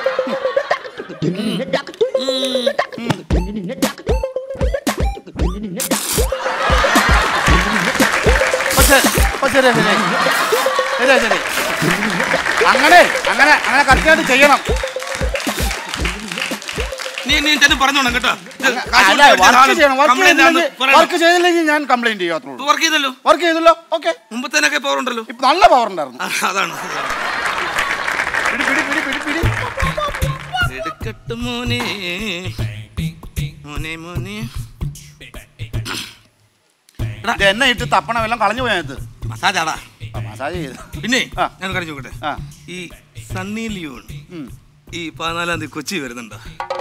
ശരി ശരി ശരി ശരി അങ്ങനെ അങ്ങനെ അങ്ങനെ കറക്റ്റായിട്ട് ചെയ്യണം നീ നീ ചെന്ന് പറഞ്ഞോണം കേട്ടോ ഇത് കാശ് അല്ല കൊടുത്ത് വർക്ക് സാധനം ചെയ്യണം വർക്ക് complaint ആണെന്ന് ചെയ്തില്ലെങ്കിൽ പറയണം. വർക്ക് ചെയ്തില്ലെങ്കിൽ ഞാൻ കംപ്ലൈന്റ് ചെയ്യും അത്രേ ഉള്ളൂ വർക്ക് ചെയ്തല്ലോ വർക്ക് ചെയ്തല്ലോ ഓക്കെ മുമ്പത്തേനൊക്കെ പവർ ഉണ്ടല്ലോ ഇപ്പൊ നല്ല പവർ ഉണ്ടായിരുന്നു അതാണ് പിടി പിടി പിടി പിടി പിടി എടുക്കട്ട് മോനെ മോനെ മോനെ ഇത് എന്നെ ഇട്ട് തപ്പണ വെള്ളം കളഞ്ഞു പോയത് മസാജാടാ മസാജ് ചെയ്ത് പിന്നെ ഞാൻ കാണിച്ചു നോക്കട്ടെ ഈ സണ്ണി ലിയോൺ ഈ പതിനാലാം തീയതി കൊച്ചി വരുന്നുണ്ടോ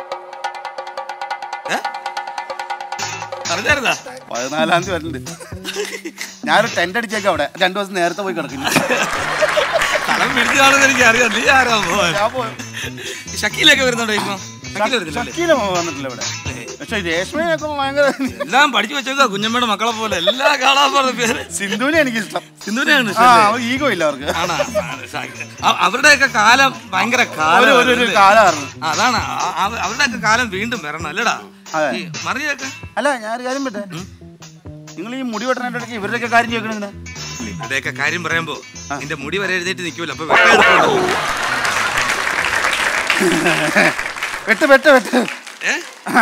ഏ? അറിഞ്ഞായിരുന്നാ പതിനാലാം തീയതി വരുന്നുണ്ട് ഞാനൊരു ടെന്റ് അടിച്ചേക്കാം അവിടെ രണ്ടു ദിവസം നേരത്തെ പോയി കിടക്കുന്നു കടം പിടിച്ചതാണെന്ന് എനിക്ക് അറിയാം നീ ആരാ പോവാൻ ഷക്കീലൊക്കെ വരുന്നുണ്ടോ ഇപ്പൊ ഷക്കീല വരുന്നില്ലല്ലേ? ഷക്കീല വന്നിട്ടില്ല ഇവിടെ പക്ഷെ രേഷ്മയൊക്കെ ഭയങ്കര എല്ലാം പഠിച്ചു വെച്ചേക്കാ കുഞ്ഞമ്മയുടെ മക്കളെ പോലെ എല്ലാ കാണാൻ പറഞ്ഞ പേര് സിന്ധുവിനെ എനിക്ക് ഇഷ്ടം സിന്ധുവിനെയാണ് ആ ഇഷ്ടം ഈഗോ ഇല്ല അവർക്ക് ആണോ? അ- അവരുടെയൊക്കെ കാലം ഭയങ്കര കാലം ഒരു- ഒരു- ഒരു കാലമായിരുന്നു. അതാണ് അ- അവ- അവരുടെയൊക്കെ കാലം വീണ്ടും വരണം അല്ലടാ അതെ. ഈ മറിയൊക്കെ അല്ല ഞാനൊരു കാര്യം പറ്റേ നിങ്ങൾ ഈ മുടി വെട്ടണ ഇടയ്ക്ക് ഇവരുടെയൊക്കെ കാര്യം ചോദിക്കണെന്തിനാ ഇവിടെയൊക്കെ കാര്യം പറയുമ്പോ നിന്റെ മുടി വരെ എഴുന്നേറ്റ് നിൽക്കൂല അപ്പൊ വെട്ടം വെട്ട് വെട്ട് വെട്ട് ഏ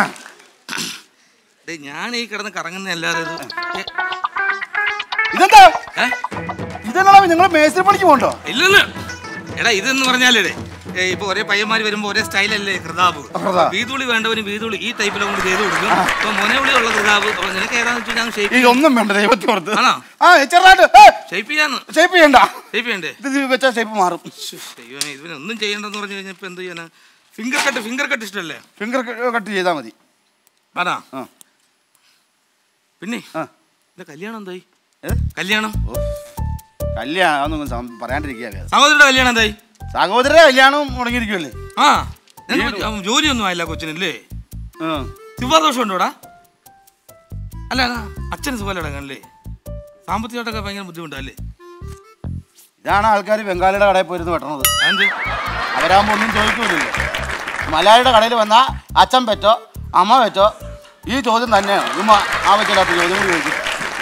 ഡേയ്, ഞാൻ ഈ കിടന്ന് കറങ്ങുന്ന അല്ലാതെ ഇത് ഏ, ഇതെന്താ ഏ? ഇതെന്നാ നിങ്ങൾ മേസ്ത്രി പണിക്ക് പോകണ്ടോ ഇല്ലെന്ന് എടാ ഇതെന്ന് പറഞ്ഞാലേ ഏ, ഇപ്പൊ ഒരേ പയ്യന്മാര് വരുമ്പോ ഒരേ സ്റ്റൈലല്ലേ കൃതാബ് കൃതാവ്. വീതുളി വേണ്ടവന് വീതുളി ഈ ടൈപ്പിലും കൊണ്ട് ചെയ്ത് കൊടുക്കും ഇപ്പൊ മൊനവിളി ഉള്ള കൃതാബ് അപ്പൊ നിനക്ക് ഏതാന്ന് വെച്ചാൽ ഞാൻ ഈ ഷേപ്പ് ഒന്നും വേണ്ട ദൈവത്തെ ഓർത്ത് ആണോ ആ ചെറുതായിട്ട് ഷേപ്പ് ചെയ്യാന്ന് ഷേപ്പ് ചെയ്യണ്ട ഷേപ്പ് ചെയ്യണ്ടേ ഇത് വെച്ചാൽ ഷേപ്പ് മാറും ദൈവമേ ഇതിന് ഒന്നും ചെയ്യണ്ടെന്ന് പറഞ്ഞു കഴിഞ്ഞാൽ ഇപ്പൊ എന്ത് ചെയ്യാനാ ഫിംഗർ കട്ട് ഫിംഗർ കട്ട് ഇഷ്ടല്ലേ ഫിംഗർ കട്ട് ചെയ്താൽ മതി അതാ ആ. പിന്നെ ആ. എന്റെ കല്യാണം എന്തായി ഏ? കല്യാണം കല്യാണം അതൊന്നും സം- പറയാണ്ടിരിക്കുക സഹോദരിയുടെ കല്യാണം എന്തായി സഹോദരന്റെ കല്യാണം മുടങ്ങിയിരിക്കുമല്ലേ ആ നിനക്ക് ജോലിയൊന്നും ആയില്ല കൊച്ചിനല്ലേ ആ. ശുഭാദോഷം ഉണ്ടോടാ അല്ല അല്ല, അച്ഛന് സുഖമല്ലടങ്ങല്ലേ സാമ്പത്തികമായിട്ടൊക്കെ ഭയങ്കര ബുദ്ധിമുട്ടല്ലേ ഇതാണ് ആൾക്കാർ ബംഗാളിയുടെ കടയിൽ പോയിരുന്നു വെട്ടണത് എന്ത് അവരാകുമ്പോൾ ഒന്നും ചോദിക്കൂലല്ലോ മലയാളിയുടെ കടയിൽ വന്നാൽ അച്ഛൻ പറ്റോ അമ്മ പറ്റോ ഈ ചോദ്യം തന്നെയാണ് ഉമ്മ ആവശ്യമില്ലാത്ത ചോദ്യങ്ങൾ ചോദിക്കും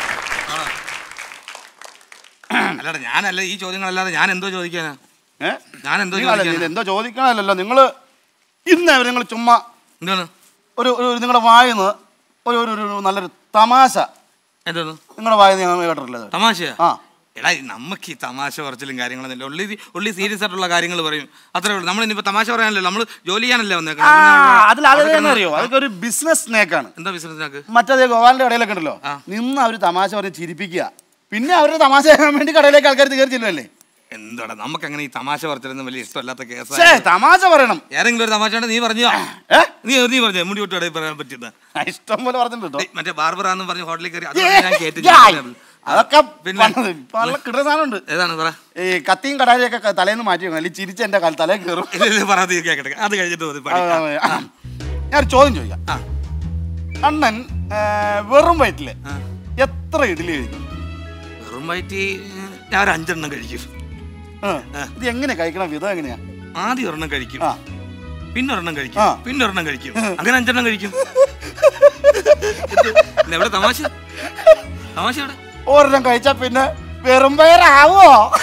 അല്ലടാ ഞാനല്ല ഈ ചോദ്യങ്ങളല്ലാതെ ഞാൻ എന്തോ ചോദിക്കാനാ ഏ? ഞാൻ എന്തോ നിങ്ങളല്ല, ചോദിക്കാനാ? ഇത് എന്തോ ചോദിക്കണമല്ലോ നിങ്ങൾ ഇന്ന് നിങ്ങൾ ചുമ്മാ എന്താണ് ഒരു ഒരു നിങ്ങളുടെ വായിന്ന് ഒരു ഒരു ഒരു നല്ലൊരു തമാശ എന്തോന്ന് നിങ്ങളുടെ വായിന്ന് ഞാൻ കേട്ടിട്ടില്ല ഇത്. തമാശയാ ആ എടാ ഈ നമുക്ക് ഈ തമാശ പറച്ചിലും കാര്യങ്ങളൊന്നും ഉള്ളി ഉള്ളി സീരിയസ് ആയിട്ടുള്ള കാര്യങ്ങൾ പറയും അത്രേ ഉള്ളൂ നമ്മൾ ഇനിയിപ്പോ തമാശ പറയാനല്ലോ നമ്മൾ ജോലി ചെയ്യാനല്ലേ ആ, വന്നേക്കുന്നത് അതിൽ അത് തന്നെ അറിയോ അതൊക്കെ ഒരു ബിസിനസ് സ്നേക്കാണ് എന്താ ബിസിനസ്സിനാക്ക് മറ്റേ ഗോപാലിന്റെ കടയിലൊക്കെ ഉണ്ടല്ലോ നിന്ന് അവർ തമാശ പറഞ്ഞ് ചിരിപ്പിക്കുക പിന്നെ അവരുടെ തമാശ കേൾക്കാൻ വേണ്ടി കടയിലേക്ക് ആൾക്കാർ കയറി ചെല്ലുമല്ലേ എന്താടാ നമുക്ക് അങ്ങനെ ഈ തമാശ പറച്ചിലൊന്നും വലിയ ഇഷ്ടമല്ലാത്ത ഛേ കേസാണ് തമാശ പറയണം ഏതെങ്കിലും ഒരു തമാശ ഉണ്ടെങ്കിൽ നീ പറഞ്ഞു ഏ? നീ നീ പറഞ്ഞു മുടി വിട്ട് ഇടയിൽ പറയാൻ പറ്റുന്ന ഇഷ്ടം പോലെ പറഞ്ഞിട്ടുണ്ടോ മറ്റേ ബാർബറാന്ന് പറഞ്ഞ് ഹോട്ടലിൽ കയറി അത് ഏ, ഞാൻ കേട്ടു യായ്. അതൊക്കെ പിന്നെ? പണ്ടത്. ഇപ്പൊ നല്ല കിട്ടുന്ന സാധനമുണ്ട് ഏതാണ് പറ ഈ കത്തിയും കടാരിയൊക്കെ തലേന്ന് മാറ്റി വെക്കണം അല്ലെങ്കിൽ ചിരിച്ച് എന്റെ കാൽ തലേ കയറും ഇല്ല, ഇല്ല, പറ അത് കേക്കട്ടെ അത് കഴിഞ്ഞിട്ട് മതി പണി. ആ, ആ, ആ. ഞാനൊരു ചോദ്യം ചോദിക്കാം ആ. അണ്ണൻ ഏ, വെറും വയറ്റില് എത്ര ഇഡ്ഡലി കഴിക്കും വെറും വയറ്റി ഞാൻ ഒരു അഞ്ചെണ്ണം കഴിക്കും ആ. ഇത് എങ്ങനെ കഴിക്കണ വിധം എങ്ങനെയാ ആദ്യം ഒരെണ്ണം കഴിക്കും ആ. പിന്നെ ഒരെണ്ണം കഴിക്കും ആ. പിന്നെ ഒരെണ്ണം കഴിക്കും അങ്ങനെ അഞ്ചെണ്ണം കഴിക്കും ഇല്ല, എവിടെ തമാശ തമാശ എവിടെ ഒരെണ്ണം കഴിച്ചാ പിന്നെ വെറും പയറാവോ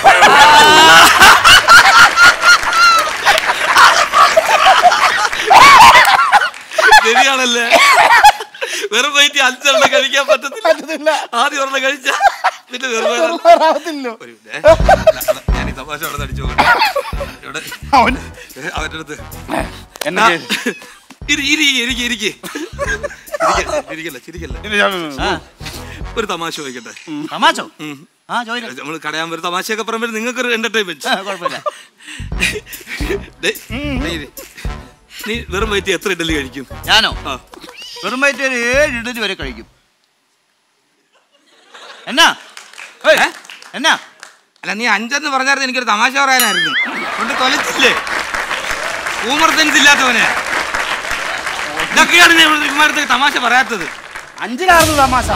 ശരിയാണല്ലേ വെറും വയറ്റി അഞ്ചെണ്ണം കഴിക്കാൻ പറ്റത്തില്ല പറ്റത്തില്ല ആദ്യം ഒരെണ്ണം കഴിച്ച പിന്നെ വെറും വയറ് വെറും പയറാവത്തില്ലോ ഒരു മിനിറ്റ്. അല്ല, അല്ല, ഞാൻ ഈ തമാശ അവിടെ അടിച്ചു ഇവിടെ അവൻ ഏ, അവന്റെ അടുത്ത് എന്നെ ആ, ചെയ്ത്. ഇരി ഇരി ഇരിക്ക് ഇരിക്ക് ഇരിക്കല്ല ചിരിക്കല്ല ഇത് ഞാൻ- ഒരു തമാശ ചോദിക്കട്ടെ തമാശോ ഉം. ആ ചോദിക്കാം നമ്മൾ കടയാൻ ഒരു തമാശയൊക്കെ പറയുമ്പോൾ നിങ്ങൾക്ക് ഒരു എന്റർടൈൻമെന്റ് കുഴപ്പമില്ല നീ വെറും വയറ്റി എത്ര ഇഡലി കഴിക്കും ഞാനോ ആ വെറും വയറ്റ് ഒരു ഏഴ് ഇഡലി വരെ കഴിക്കും എന്നാ ഏയ്, എന്നാ അല്ല നീ അഞ്ചെന്ന് പറഞ്ഞായിരുന്നു എനിക്കൊരു തമാശ പറയാനായിരുന്നു കൊണ്ട് തൊലച്ചില്ലേ ഹ്യൂമർ സെൻസ് ഇല്ലാത്തവനെ ഇതൊക്കെയാണ് നീ ഇവന്മാരത്ത് തമാശ പറയാത്തത് അഞ്ചിലായിരുന്നു തമാശ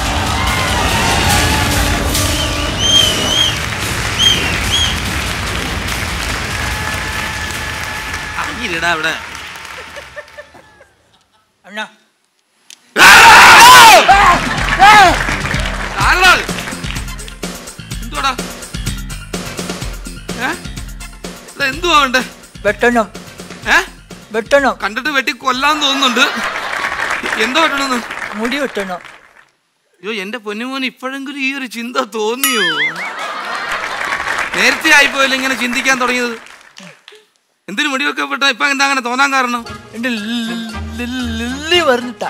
അറിയില്ലടാ ഇവിടെ അണ്ണാ ആരെടാ അത്? എന്തുവാടാ ഏ? ഇവിടെ എന്തുവാ വേണ്ടേ വെട്ടണം ഏ വെട്ടണം കണ്ടിട്ട് വെട്ടി കൊല്ലാൻ തോന്നുന്നുണ്ട് എന്തോ വെട്ടണമെന്ന് മുടി വെട്ടണം അയ്യോ എന്റെ പൊന്നുമോൻ ഇപ്പോഴെങ്കിലും ഈ ഒരു ചിന്ത തോന്നിയോ നേരത്തെ ആയിപ്പോയല്ലോ ഇങ്ങനെ ചിന്തിക്കാൻ തുടങ്ങിയത് എന്തിനു മുടിവെക്കെ പെട്ട ഇപ്പൊ എന്താ അങ്ങനെ തോന്നാൻ കാരണം എന്റെ ലില്ലി പറഞ്ഞിട്ടാ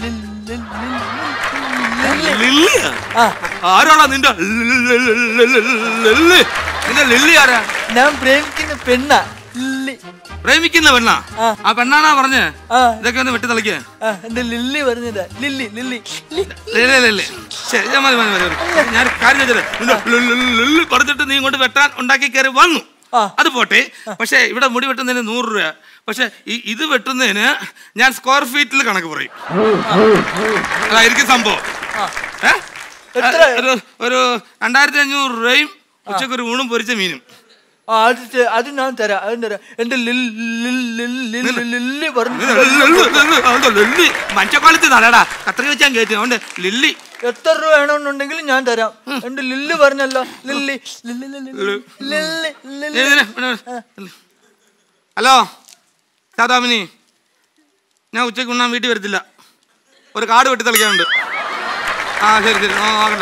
ലില്ലിയാ? ആ ആരാടാ നിന്റെ ലില്ലി? നിന്റെ ലില്ലി ആരാ ഞാൻ പ്രേമിക്കുന്ന പെണ്ണാ ലില്ലി പ്രേമിക്കുന്ന പെണ്ണാ ആ. ആ പെണ്ണാണാ പറഞ്ഞേ ആ ഇതൊക്കെ ഒന്ന് വെട്ടി തളിക്കേ ആ എന്റെ ലില്ലി പറഞ്ഞതാ ലില്ലി ലില്ലി ശരി ഞാൻ മതി മതി മതി മതി. ഞാൻ ഒരു കാര്യം ചോദിച്ചത് നിന്റെ ലില്ലി പറഞ്ഞിട്ട് നീ ഇങ്ങോട്ട് വെട്ടാൻ ഉണ്ടാക്കി കയറി വന്നു അത് പോട്ടെ പക്ഷേ ഇവിടെ മുടി വെട്ടുന്നതിന് നൂറ് രൂപ പക്ഷെ ഈ ഇത് വെട്ടുന്നതിന് ഞാൻ സ്ക്വയർ ഫീറ്റിൽ കണക്ക് പറയും അതായിരിക്കും സംഭവം ഏ? ഒരു ഒരു രണ്ടായിരത്തി അഞ്ഞൂറ് രൂപയും ഉച്ചക്ക് ഒരു ഊണും പൊരിച്ച മീനും ആ അത് ത- അത് ഞാൻ തരാം അത് തരാം എന്റെ ലിൽ- ലിൽ- ലിൽ- ലിൽ- ലില്ലി പറഞ്ഞു ലില്ലി മഞ്ചക്കാലത്ത് നല്ലടാ കത്രിക വെച്ചാൽ കയറ്റി അതുകൊണ്ട് ലില്ലി എത്ര രൂപ വേണമെന്നുണ്ടെങ്കിൽ ഞാൻ തരാം എന്റെ ലില്ലി പറഞ്ഞല്ലോ Lily Lily Lily Lily Lily ഇതിനെ, ഇവിടെ, ഇവിടെ. ഹലോ സാദാമിനി ഞാൻ ഉച്ചയ്ക്ക് ഉണ്ണാൻ വീട്ടിൽ വരത്തില്ല ഒരു കാട് വെട്ടി തെളിക്കാനുണ്ട് ആ ശരി ശരി ആ നോക്കണ്ട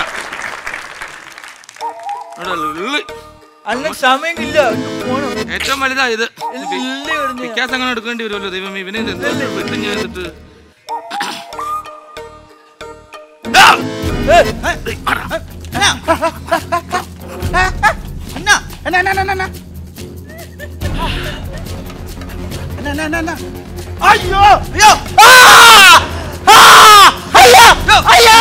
ഇവിടെ ലില്ലി. അന്ന സമയമില്ല പോണം ഏറ്റവും വലുതാ ഇത് ലില്ലി പറഞ്ഞു വിക്കാസ് അങ്ങനെ എടുക്കേണ്ടി വരുമല്ലോ ദൈവം ഇവനെ ഇത് എന്താ വെട്ടി ഞാൻ എടുത്തിട്ട് എന്നാ എന്നാ എന്നാ എന്നാ എന്നാ എന്നാ എന്നാ എന്നാ എന്നാ അയ്യോ അയ്യോ ആ! ആ! അയ്യോ അയ്യോ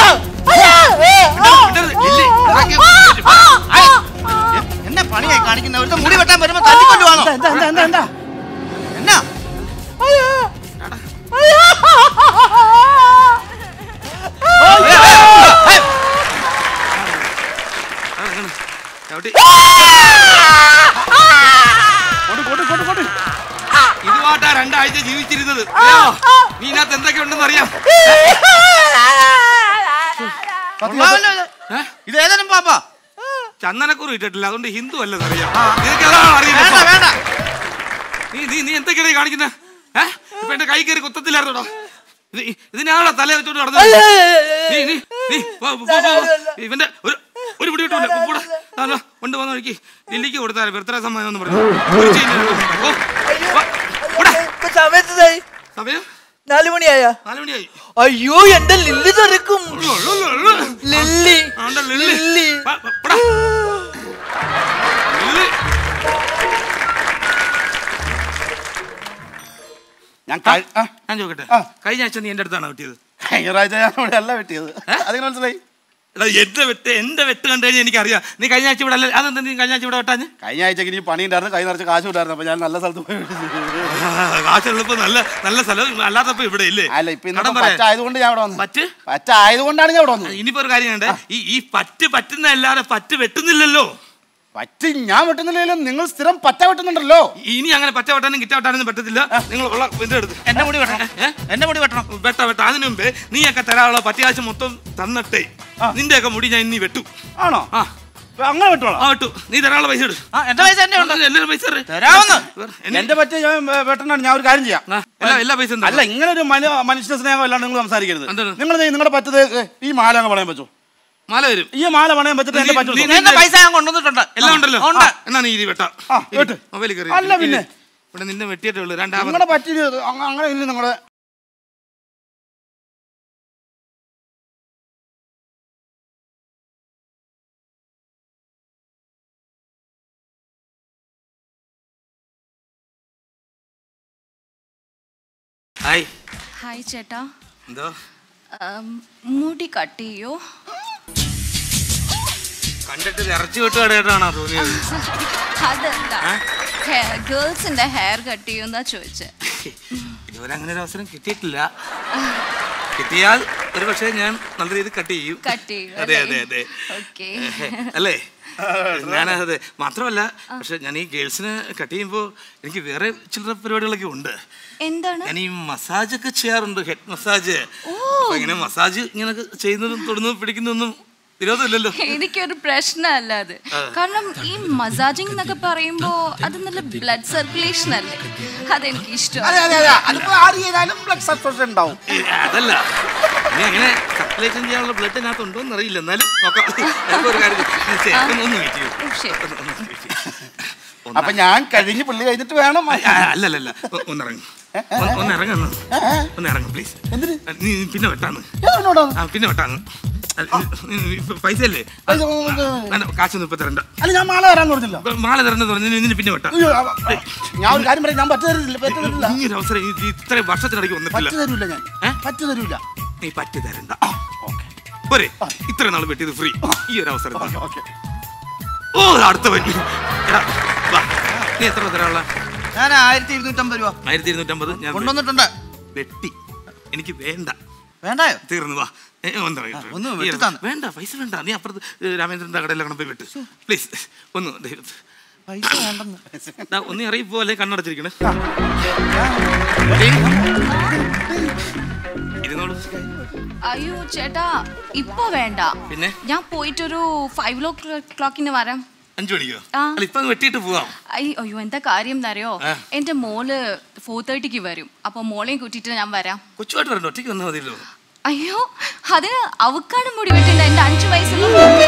എന്നെ പണിയായി കാണിക്കുന്ന ഒരുത്ത മുടി വെട്ടാൻ വരുമ്പോ തല്ലിക്കൊല്ലുവാണോ എന്താ എന്താ എന്താ എന്താ എന്നാ ചവിട്ടി. ഇതുമായിട്ടാ രണ്ടാഴ്ച ജീവിച്ചിരുന്നത് അയ്യോ, നീ ഇതിനകത്ത് എന്തൊക്കെ ഉണ്ടെന്ന് അറിയാം കൊള്ളാമല്ലോ ഇത്. ഇത് ഏതാനും പാപ്പാ ചന്ദനക്കുറി ഇട്ടിട്ടില്ല അതുകൊണ്ട് ഹിന്ദു അല്ലെന്ന് അറിയാം നിനക്ക് അതാണ് അറിയില്ല വേണ്ട വേണ്ട നീ നീ നീ എന്തൊക്കെയാണ് ഈ കാണിക്കുന്നത് ഏഹ് ഇപ്പൊ എന്റെ കൈ കയറി കുത്തത്തില്ലായിരുന്നോടോ ഇത് ഇതിനാണോ തല വെച്ചോണ്ട് നടന്നത് നീ നീ നീ പോ, പോ, പോ, പോ. ഇവന്റെ ഒരു ഒരു പിടി കിട്ടൂല കൂടെ കൊണ്ട് വന്ന വഴിക്ക് ലില്ലിക്ക് കൊടുത്താൽ ബർത്ത്ഡേ സമ്മാനം എന്ന് പറഞ്ഞു ഒരു ചെയിൻ എടുത്ത് പോ. പോ. ഇവിടെ. ഇപ്പൊ സമയത്തായി സമയം നാലു മണിയായ നാല് മണിയായി അയ്യോ എന്റെ ലില്ലി തെറിക്കും ലില്ലി ആണ്ട ലില്ലി. ലില്ലി വാ, വാ, ഇവിടെ. ലില്ലി. ഞാൻ കഴി- ആ, ഞാൻ ചോദിക്കട്ടെ കഴിഞ്ഞ ആഴ്ച നീ എന്റെ അടുത്താണ് വെട്ടിയത് കഴിഞ്ഞ പ്രാവശ്യം ഞാൻ ഇവിടെ അല്ല വെട്ടിയത് അതിങ്ങനെ മനസ്സിലായി എടാ എന്റെ വെട്ട് എന്റെ വെട്ട് കണ്ടു കഴിഞ്ഞാൽ എനിക്കറിയാം നീ കഴിഞ്ഞ ആഴ്ച ഇവിടെ അല്ല അതെന്താ നീ കഴിഞ്ഞ ആഴ്ച ഇവിടെ വെട്ടാഞ്ഞ് കഴിഞ്ഞ ആഴ്ചക്ക് ഇനി പണി ഉണ്ടായിരുന്നു കൈ നിറച്ച് കാശ് ഉണ്ടായിരുന്നു അപ്പൊ ഞാൻ നല്ല സ്ഥലത്ത് പോയി വെട്ടി. കാശുള്ളപ്പോ നല്ല നല്ല സ്ഥലം അല്ലാത്തപ്പോ ഇവിടെ ഇല്ലേ അല്ല ഇപ്പൊ ഇന്നത്തെ കടം പറയാൻ. പറ്റായതുകൊണ്ട് ഞാൻ ഇവിടെ വന്നു പറ്റ് പറ്റായതുകൊണ്ടാണ് ഞാൻ ഇവിടെ വന്നത് ഇനിയിപ്പോ ഒരു കാര്യമുണ്ട് ഈ ഈ പറ്റ് പറ്റുന്ന അല്ലാതെ പറ്റ് വെട്ടുന്നില്ലല്ലോ പറ്റ് ഞാൻ വെട്ടുന്നില്ലെങ്കിലും നിങ്ങൾ സ്ഥിരം പറ്റ വെട്ടുന്നുണ്ടല്ലോ ഇനി അങ്ങനെ പറ്റ വെട്ടാനും കിറ്റ വെട്ടാനൊന്നും പറ്റത്തില്ല നിങ്ങൾ ഉള്ള ഇതെടുത്ത് എന്റെ മുടി വെട്ടണം എന്റെ മുടി വെട്ടണം വെട്ട വെട്ട അതിനു മുമ്പേ നീയൊക്കെ തരാനുള്ള പറ്റിയാഴ്ച മൊത്തം തന്നിട്ടേ നിന്റെയൊക്കെ മുടി ഞാൻ ഇനി വെട്ടു ആണോ ആ അങ്ങനെ വെട്ടോളാം ആ വെട്ടു നീ തരാനുള്ള പൈസ എടു ആ എന്റെ പൈസ എന്നെ ഉണ്ട് എല്ലാവരും പൈസ തരേ. തരാവുന്ന എന്നെ- എന്റെ പറ്റ ഞാൻ വെ- വെട്ടണ്ടാണ് ഞാൻ ഒരു കാര്യം ചെയ്യാം ആ, എല്ലാ എല്ലാ പൈസ അല്ല ഇങ്ങനെ ഒരു മനു- മനുഷ്യ സ്നേഹം അല്ലാണ്ട് നിങ്ങൾ സംസാരിക്കരുത് എന്താണ്? നിങ്ങൾ നിങ്ങളുടെ പറ്റത് ഈ മാല അങ്ങ് പണയാൻ പറ്റൂ മാല വരും ഈ മാല പണയാൻ പറ്റിട്ട് എന്റെ നീ- പറ്റു നീ- എന്റെ പൈസ ഞാൻ കൊണ്ടുവന്നിട്ടുണ്ട് എല്ലാം ഉണ്ടല്ലോ ഉണ്ട് എന്നാ നീ ഇത് വെട്ടാം ആ, വെട്ട്. മൊബൈലിൽ കയറി അല്ല പിന്നെ. ഇവിടെ നിന്നെ വെട്ടിയിട്ടേ ഉള്ളൂ രണ്ടാമത് നിങ്ങളുടെ പറ്റി അങ്ങനെ ഇല്ല നിങ്ങളുടെ ഹായ് ഹായ് ചേട്ടാ എന്തോ ഉം, മുടി കട്ട് ചെയ്യോ കണ്ടിട്ട് ഇത് ഇറച്ചി വെട്ട് കടയായിട്ടാണോ തോന്നിയത് അതല്ല ഗേൾസിന്റെ ഹെയർ കട്ട് ചെയ്യുന്നാ ചോദിച്ചേ ഇതുവരെ അങ്ങനെ ഒരു അവസരം കിട്ടിയിട്ടില്ല കിട്ടിയാൽ ഒരു പക്ഷേ ഞാൻ നല്ല രീതിയിൽ കട്ട് ചെയ്യും കട്ട് ചെയ്യും അതെ അതെ അതെ ഓക്കെ അല്ലേ ഞാൻ അതെ മാത്രമല്ല പക്ഷെ ഞാൻ ഈ ഗേൾസിനെ കട്ട് ചെയ്യുമ്പോൾ എനിക്ക് വേറെ ചില്ലറ പരിപാടികളൊക്കെ ഉണ്ട് എന്താണ് ഞാൻ ഈ മസാജ് ഒക്കെ ചെയ്യാറുണ്ട് ഹെഡ് മസാജ് അപ്പൊ ഇങ്ങനെ മസാജ് ഇങ്ങനെ ചെയ്യുന്നതും തൊടുന്നതും പിടിക്കുന്നതൊന്നും വിരോധമില്ലല്ലോ എനിക്കൊരു പ്രശ്നമല്ല അത് ആ. കാരണം ഈ മസാജിങ് എന്നൊക്കെ പറയുമ്പോ അത് നല്ല ബ്ലഡ് സർക്കുലേഷൻ അല്ലേ അതെനിക്ക് അതെ അതെ അതെ അതിപ്പോ ആര് ചെയ്താലും ബ്ലഡ് സർക്കുലേഷൻ ഉണ്ടാവും ഏ, അതല്ല നീ അങ്ങനെ സർക്കുലേഷൻ ചെയ്യാനുള്ള ബ്ലഡ് അതിനകത്ത് ഉണ്ടോ എന്ന് അറിയില്ല എന്നാലും നോക്കാം ചിലപ്പോ ഒരു കാര്യം ചെയ്യ്. നീ ചെയ്യ്. ഒന്ന് ഒന്ന് വെയിറ്റ് ചെയ്യൂ ശരി ഒന്ന് ഒന്ന് wait ചെയ്യ്. അപ്പൊ ഞാൻ കഴിഞ്ഞ് പുള്ളി കഴിഞ്ഞിട്ട് വേണം ആ, അല്ലല്ലല്ല ഒ- ഒന്ന് ഇറങ്ങ് ഒന്ന് ഒന്ന് ഇറങ്ങന്ന് ഒന്ന് ഇറങ്ങ് പ്ലീസ് നീ നീ പിന്നെ വെട്ടാന്ന് ആ പിന്നെ വെട്ടാന്ന് അല്ല, നീ- നീ ഇപ്പൊ പൈസ അല്ലേ വേണ്ട കാശൊന്നും ഇപ്പൊ തരണ്ട അല്ല ഞാൻ മാല തരാന്ന് പറഞ്ഞില്ല ഇപ്പൊ മാല തരണ്ടെന്ന് പറഞ്ഞു നിന്നെ പിന്നെ വെട്ടാം അയ്യോ, അവ- ഞാൻ ഒരു കാര്യം പറയാം ഞാൻ പറ്റു തരില്ല പറ്റു തരില്ല ഈ ഒരു അവസരം ഈ- ഈ ഇത്രയും വർഷത്തിനിടയ്ക്ക് വന്നിട്ടില്ല പറ്റു തരൂല ഞാൻ പറ്റു തരൂല നീ പറ്റി തരണ്ട പോരെ ഇത്രയും നാൾ വെട്ടിയത് ഫ്രീ ഈ ഒരു അവസരം ഓ അടുത്ത വരി എടാ, വാ നീ എത്ര തരാനുള്ള ഞാൻ ആയിരത്തി ഇരുന്നൂറ്റമ്പത് രൂപ ആയിരത്തി ഇരുന്നൂറ്റമ്പത് ഞാൻ കൊണ്ടുവന്നിട്ടുണ്ട് വെട്ടി എനിക്ക് വേണ്ട വേണ്ടായോ തീർന്നു വാ ഏ, ഒന്ന് ഇറങ്ങ്. ഒന്ന് ഈ വെട്ടി ഇറങ്ങ്. തന്ന്. വേണ്ട പൈസ വേണ്ട നീ അപ്പുറത്ത് ഏ, രാമേന്ദ്രന്റെ കടയിലാണ് പോയി വെട്ട് പ്ലീസ് ഒന്ന് ദൈവത്ത് പൈസ വേണ്ടെന്ന് ദാ, ഒന്ന് ഇറങ്ങിപ്പോ അല്ലെ കണ്ണടച്ചിരിക്കണേ ഇരുന്നോളൂ അയ്യോ ചേട്ടാ ഇപ്പൊ വേണ്ട പിന്നെ ഞാൻ പോയിട്ടൊരു ഫൈവ് ഓ ക്ലോക്കിന് വരാം അഞ്ചു മണിക്കോ ആ. അല്ല ഇപ്പൊ അങ്ങ് വെട്ടിയിട്ട് പോവാം അയ്യ- അയ്യോ എന്താ കാര്യം എന്നറിയോ ആ. എന്റെ മോള് ഫോർ തേർട്ടിക്ക് വരും അപ്പൊ മോളെയും കൂട്ടിയിട്ട് ഞാൻ വരാം കൊച്ചുമായിട്ട് വരണ്ട ഒറ്റയ്ക്ക് വന്നാൽ മതിയല്ലോ അയ്യോ അതിന് അവക്കാണ് മുടി വെട്ടണ്ട എന്റെ അഞ്ചു വയസ്സുള്ള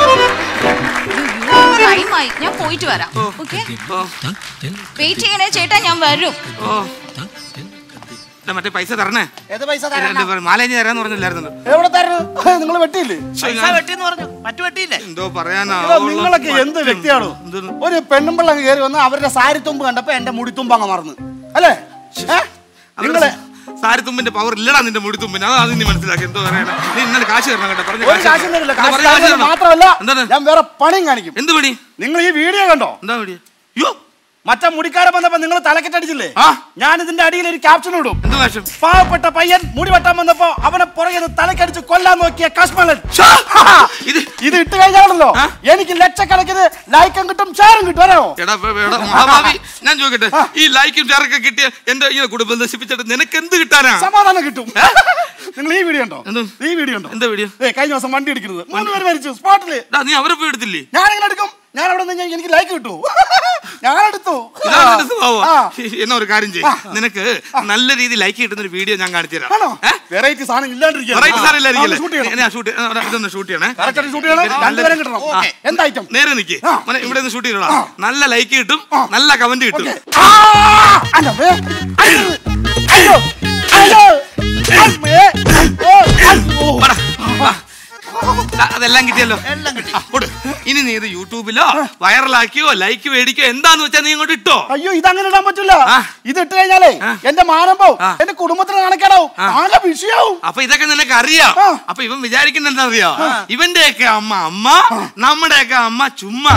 ടൈമായി ഞാൻ പോയിട്ട് വരാം ഓക്കെ വെയിറ്റ് ചെയ്യണേ ചേട്ടാ ഞാൻ വരും ഓ ഇല്ല, മറ്റേ പൈസ തരണേ ഏത് പൈസ തരണം? മാലേനി തരാന്ന് പറഞ്ഞില്ലായിരുന്നല്ലോ എവിടെ തരണം നിങ്ങൾ വെട്ടിയില്ലേ പൈസ വെട്ടിന്ന് പറഞ്ഞു മറ്റു വെട്ടിയില്ലേ എന്തോ പറയാനാ ഇതാ, നിങ്ങളൊക്കെ എന്ത് വ്യക്തിയാണോ ഒരു പെണ്ണുമ്പിള്ള അങ്ങ് കയറി വന്ന് അവരുടെ സാരിത്തുമ്പ് കണ്ടപ്പോ എന്റെ മുടിത്തുമ്പ് അങ്ങ് മറന്നു അല്ലേ ഏ? നിങ്ങള് സാരിത്തുമ്പിന്റെ പവർ ഇല്ലടാ നിന്റെ മുടിത്തുമ്പിന് അത് നീ മനസ്സിലാക്കി എന്തോ പറയണ നീ ഇന്നലെ കാശ് തരണം കേട്ടോ പറഞ്ഞ ഒരു കാശും തരില്ല എന്നാ കാശ് പറഞ്ഞ കാശ് തരുന്നത് തരണം. മാത്രമല്ല എന്താണ് ഞാൻ വേറെ പണിയും കാണിക്കും എന്ത് പണി നിങ്ങൾ ഈ വീഡിയോ കണ്ടോ എന്താ വീഡിയോ യോ മറ്റേ മുടിക്കാരൻ വന്നപ്പോ നിങ്ങൾ തലക്കെട്ടടിച്ചില്ലേ ഞാൻ ഇതിന്റെ അടിയിൽ ഒരു ക്യാപ്ഷൻ ഇടും എന്ത് വേഷം പാവപ്പെട്ട പയ്യൻ മുടി വെട്ടാൻ വന്നപ്പോ അവനെ പുറകെ നിന്ന് തലക്കടിച്ച് കൊല്ലാൻ നോക്കിയ കശ്മലൻ ഇത് ഇത് ഇട്ട് കഴിഞ്ഞാണല്ലോ എനിക്ക് ലക്ഷക്കണക്കിന് ലൈക്കും കിട്ടും ഷെയറും കിട്ടും അറിയോ എടാ പേ- പേ- എടാ മഹാഭാവി ഞാൻ ചോദിക്കട്ടെ ഈ ലൈക്കും ഷെയറൊക്കെ കിട്ടിയ എന്റെ ഈ കുടുംബം നശിപ്പിച്ചിട്ട് നിനക്ക് എന്ത് കിട്ടാനാ സമാധാനം കിട്ടും നിങ്ങൾ ഈ വീഡിയോ ഉണ്ടോ ഈ വീഡിയോ ഉണ്ടോ എന്താ വീഡിയോ ഏ കഴിഞ്ഞ ദിവസം വണ്ടി എടുക്കുന്നത് മൂന്ന് പേര് മരിച്ചു സ്പോട്ടില് നീ അവരെ പോയി എടുത്തില്ലേ ഞാൻ എങ്ങനെ എടുക്കും ഞാൻ അവിടെ നിന്ന് എനിക്ക് ലൈക്ക് കിട്ടൂ ഞാൻ എടുത്തു ഇതാണ് നിന്റെ സ്വഭാവം. ആ. എന്നാ ഒരു കാര്യം ചെയ്യും നിനക്ക് നല്ല രീതിയിൽ ലൈക്ക് കിട്ടുന്ന ഒരു വീഡിയോ ഞാൻ കാണിച്ചു തരാം ആണോ വെറൈറ്റി സാധനം ഇല്ലാണ്ടിരിക്കുകയാണ്. വെറൈറ്റി സാധനം ഇല്ലായിരിക്കില്ലേ? ആ, shoot ചെയ്യണം. ഞാൻ shoot- ആ, ഇതൊന്ന് ഷൂട്ട് ചെയ്യണേ Correct ആയിട്ട് shoot ചെയ്യണം. നല്ല- രണ്ടുപേരും കിട്ടണം. ആ. Okay. എന്ത് ഐറ്റം നേരെ നിക്ക് മോനെ, ഇവിടെ നിന്ന് ഷൂട്ട് ചെയ്യണോ നല്ല ലൈക്ക് കിട്ടും നല്ല കമന്റ് കിട്ടും അല്ല, വേ. അയ്യോ. അയ്യോ. അയ്യോ. അമ്മേ. അയ്യോ. അയ്യോ. ദാ, അതെല്ലാം കിട്ടിയല്ലോ ആ, കൊടു. ഇനി നീ ഇത് യൂട്യൂബിലോ വൈറലാക്കിയോ ലൈക്ക് മേടിക്കോ എന്താന്ന് വെച്ചാ നീ ഇങ്ങോട്ട് ഇട്ടോ അയ്യോ ഇതങ്ങനെ ഇടാൻ പറ്റില്ല ഇത് ഇട്ട് കഴിഞ്ഞാലേ എന്റെ മാനമ്പോ എന്റെ കുടുംബത്തിന് കണക്കാടാവും ആകെ വിഷയാവും അപ്പൊ ഇതൊക്കെ നിനക്ക് അറിയാം അപ്പൊ ഇവൻ വിചാരിക്കുന്ന എന്താ അറിയോ ഇവന്റെയൊക്കെ അമ്മ അമ്മ നമ്മുടെയൊക്കെ അമ്മ ചുമ്മാ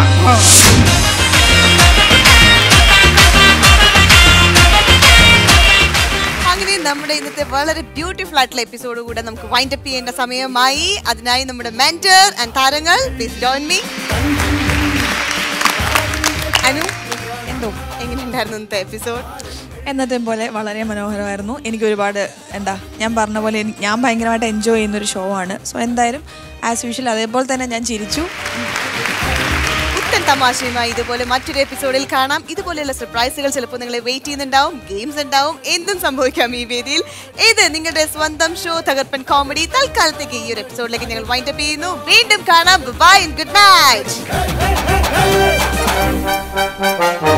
അങ്ങനെ നമ്മുടെ ഇന്നത്തെ വളരെ ബ്യൂട്ടിഫുൾ ആയിട്ടുള്ള എപ്പിസോഡ് കൂടെ നമുക്ക് വൈൻഡ് അപ്പ് ചെയ്യേണ്ട സമയമായി അതിനായി നമ്മുടെ മെന്റർ ആൻഡ് താരങ്ങൾ പ്ലീസ് ജോയിൻ മീ അനു എന്തോ എങ്ങനെയുണ്ടായിരുന്നു ഇന്നത്തെ എപ്പിസോഡ് എന്നത്തെയും പോലെ വളരെ മനോഹരമായിരുന്നു എനിക്ക് ഒരുപാട് എന്താ ഞാൻ പറഞ്ഞ പോലെ എനിക്ക് ഞാൻ ഭയങ്കരമായിട്ട് എൻജോയ് ചെയ്യുന്ന ഒരു ഷോ ആണ് സോ എന്തായാലും ആസ് യൂഷ്വൽ അതേപോലെ തന്നെ ഞാൻ ചിരിച്ചു പുത്തൻ തമാശയുമായി ഇതുപോലെ മറ്റൊരു എപ്പിസോഡിൽ കാണാം ഇതുപോലെയുള്ള സർപ്രൈസുകൾ ചിലപ്പോൾ നിങ്ങളെ വെയിറ്റ് ചെയ്യുന്നുണ്ടാവും ഗെയിംസ് ഉണ്ടാവും എന്തും സംഭവിക്കാം ഈ വേദിയിൽ ഇത് നിങ്ങളുടെ സ്വന്തം ഷോ തകർപ്പൻ കോമഡി തൽക്കാലത്തേക്ക് ഈ ഒരു എപ്പിസോഡിലേക്ക് ഞങ്ങൾ വൈൻഡ് അപ്പ് ചെയ്യുന്നു വീണ്ടും കാണാം ബൈ ഗുഡ് നൈറ്റ്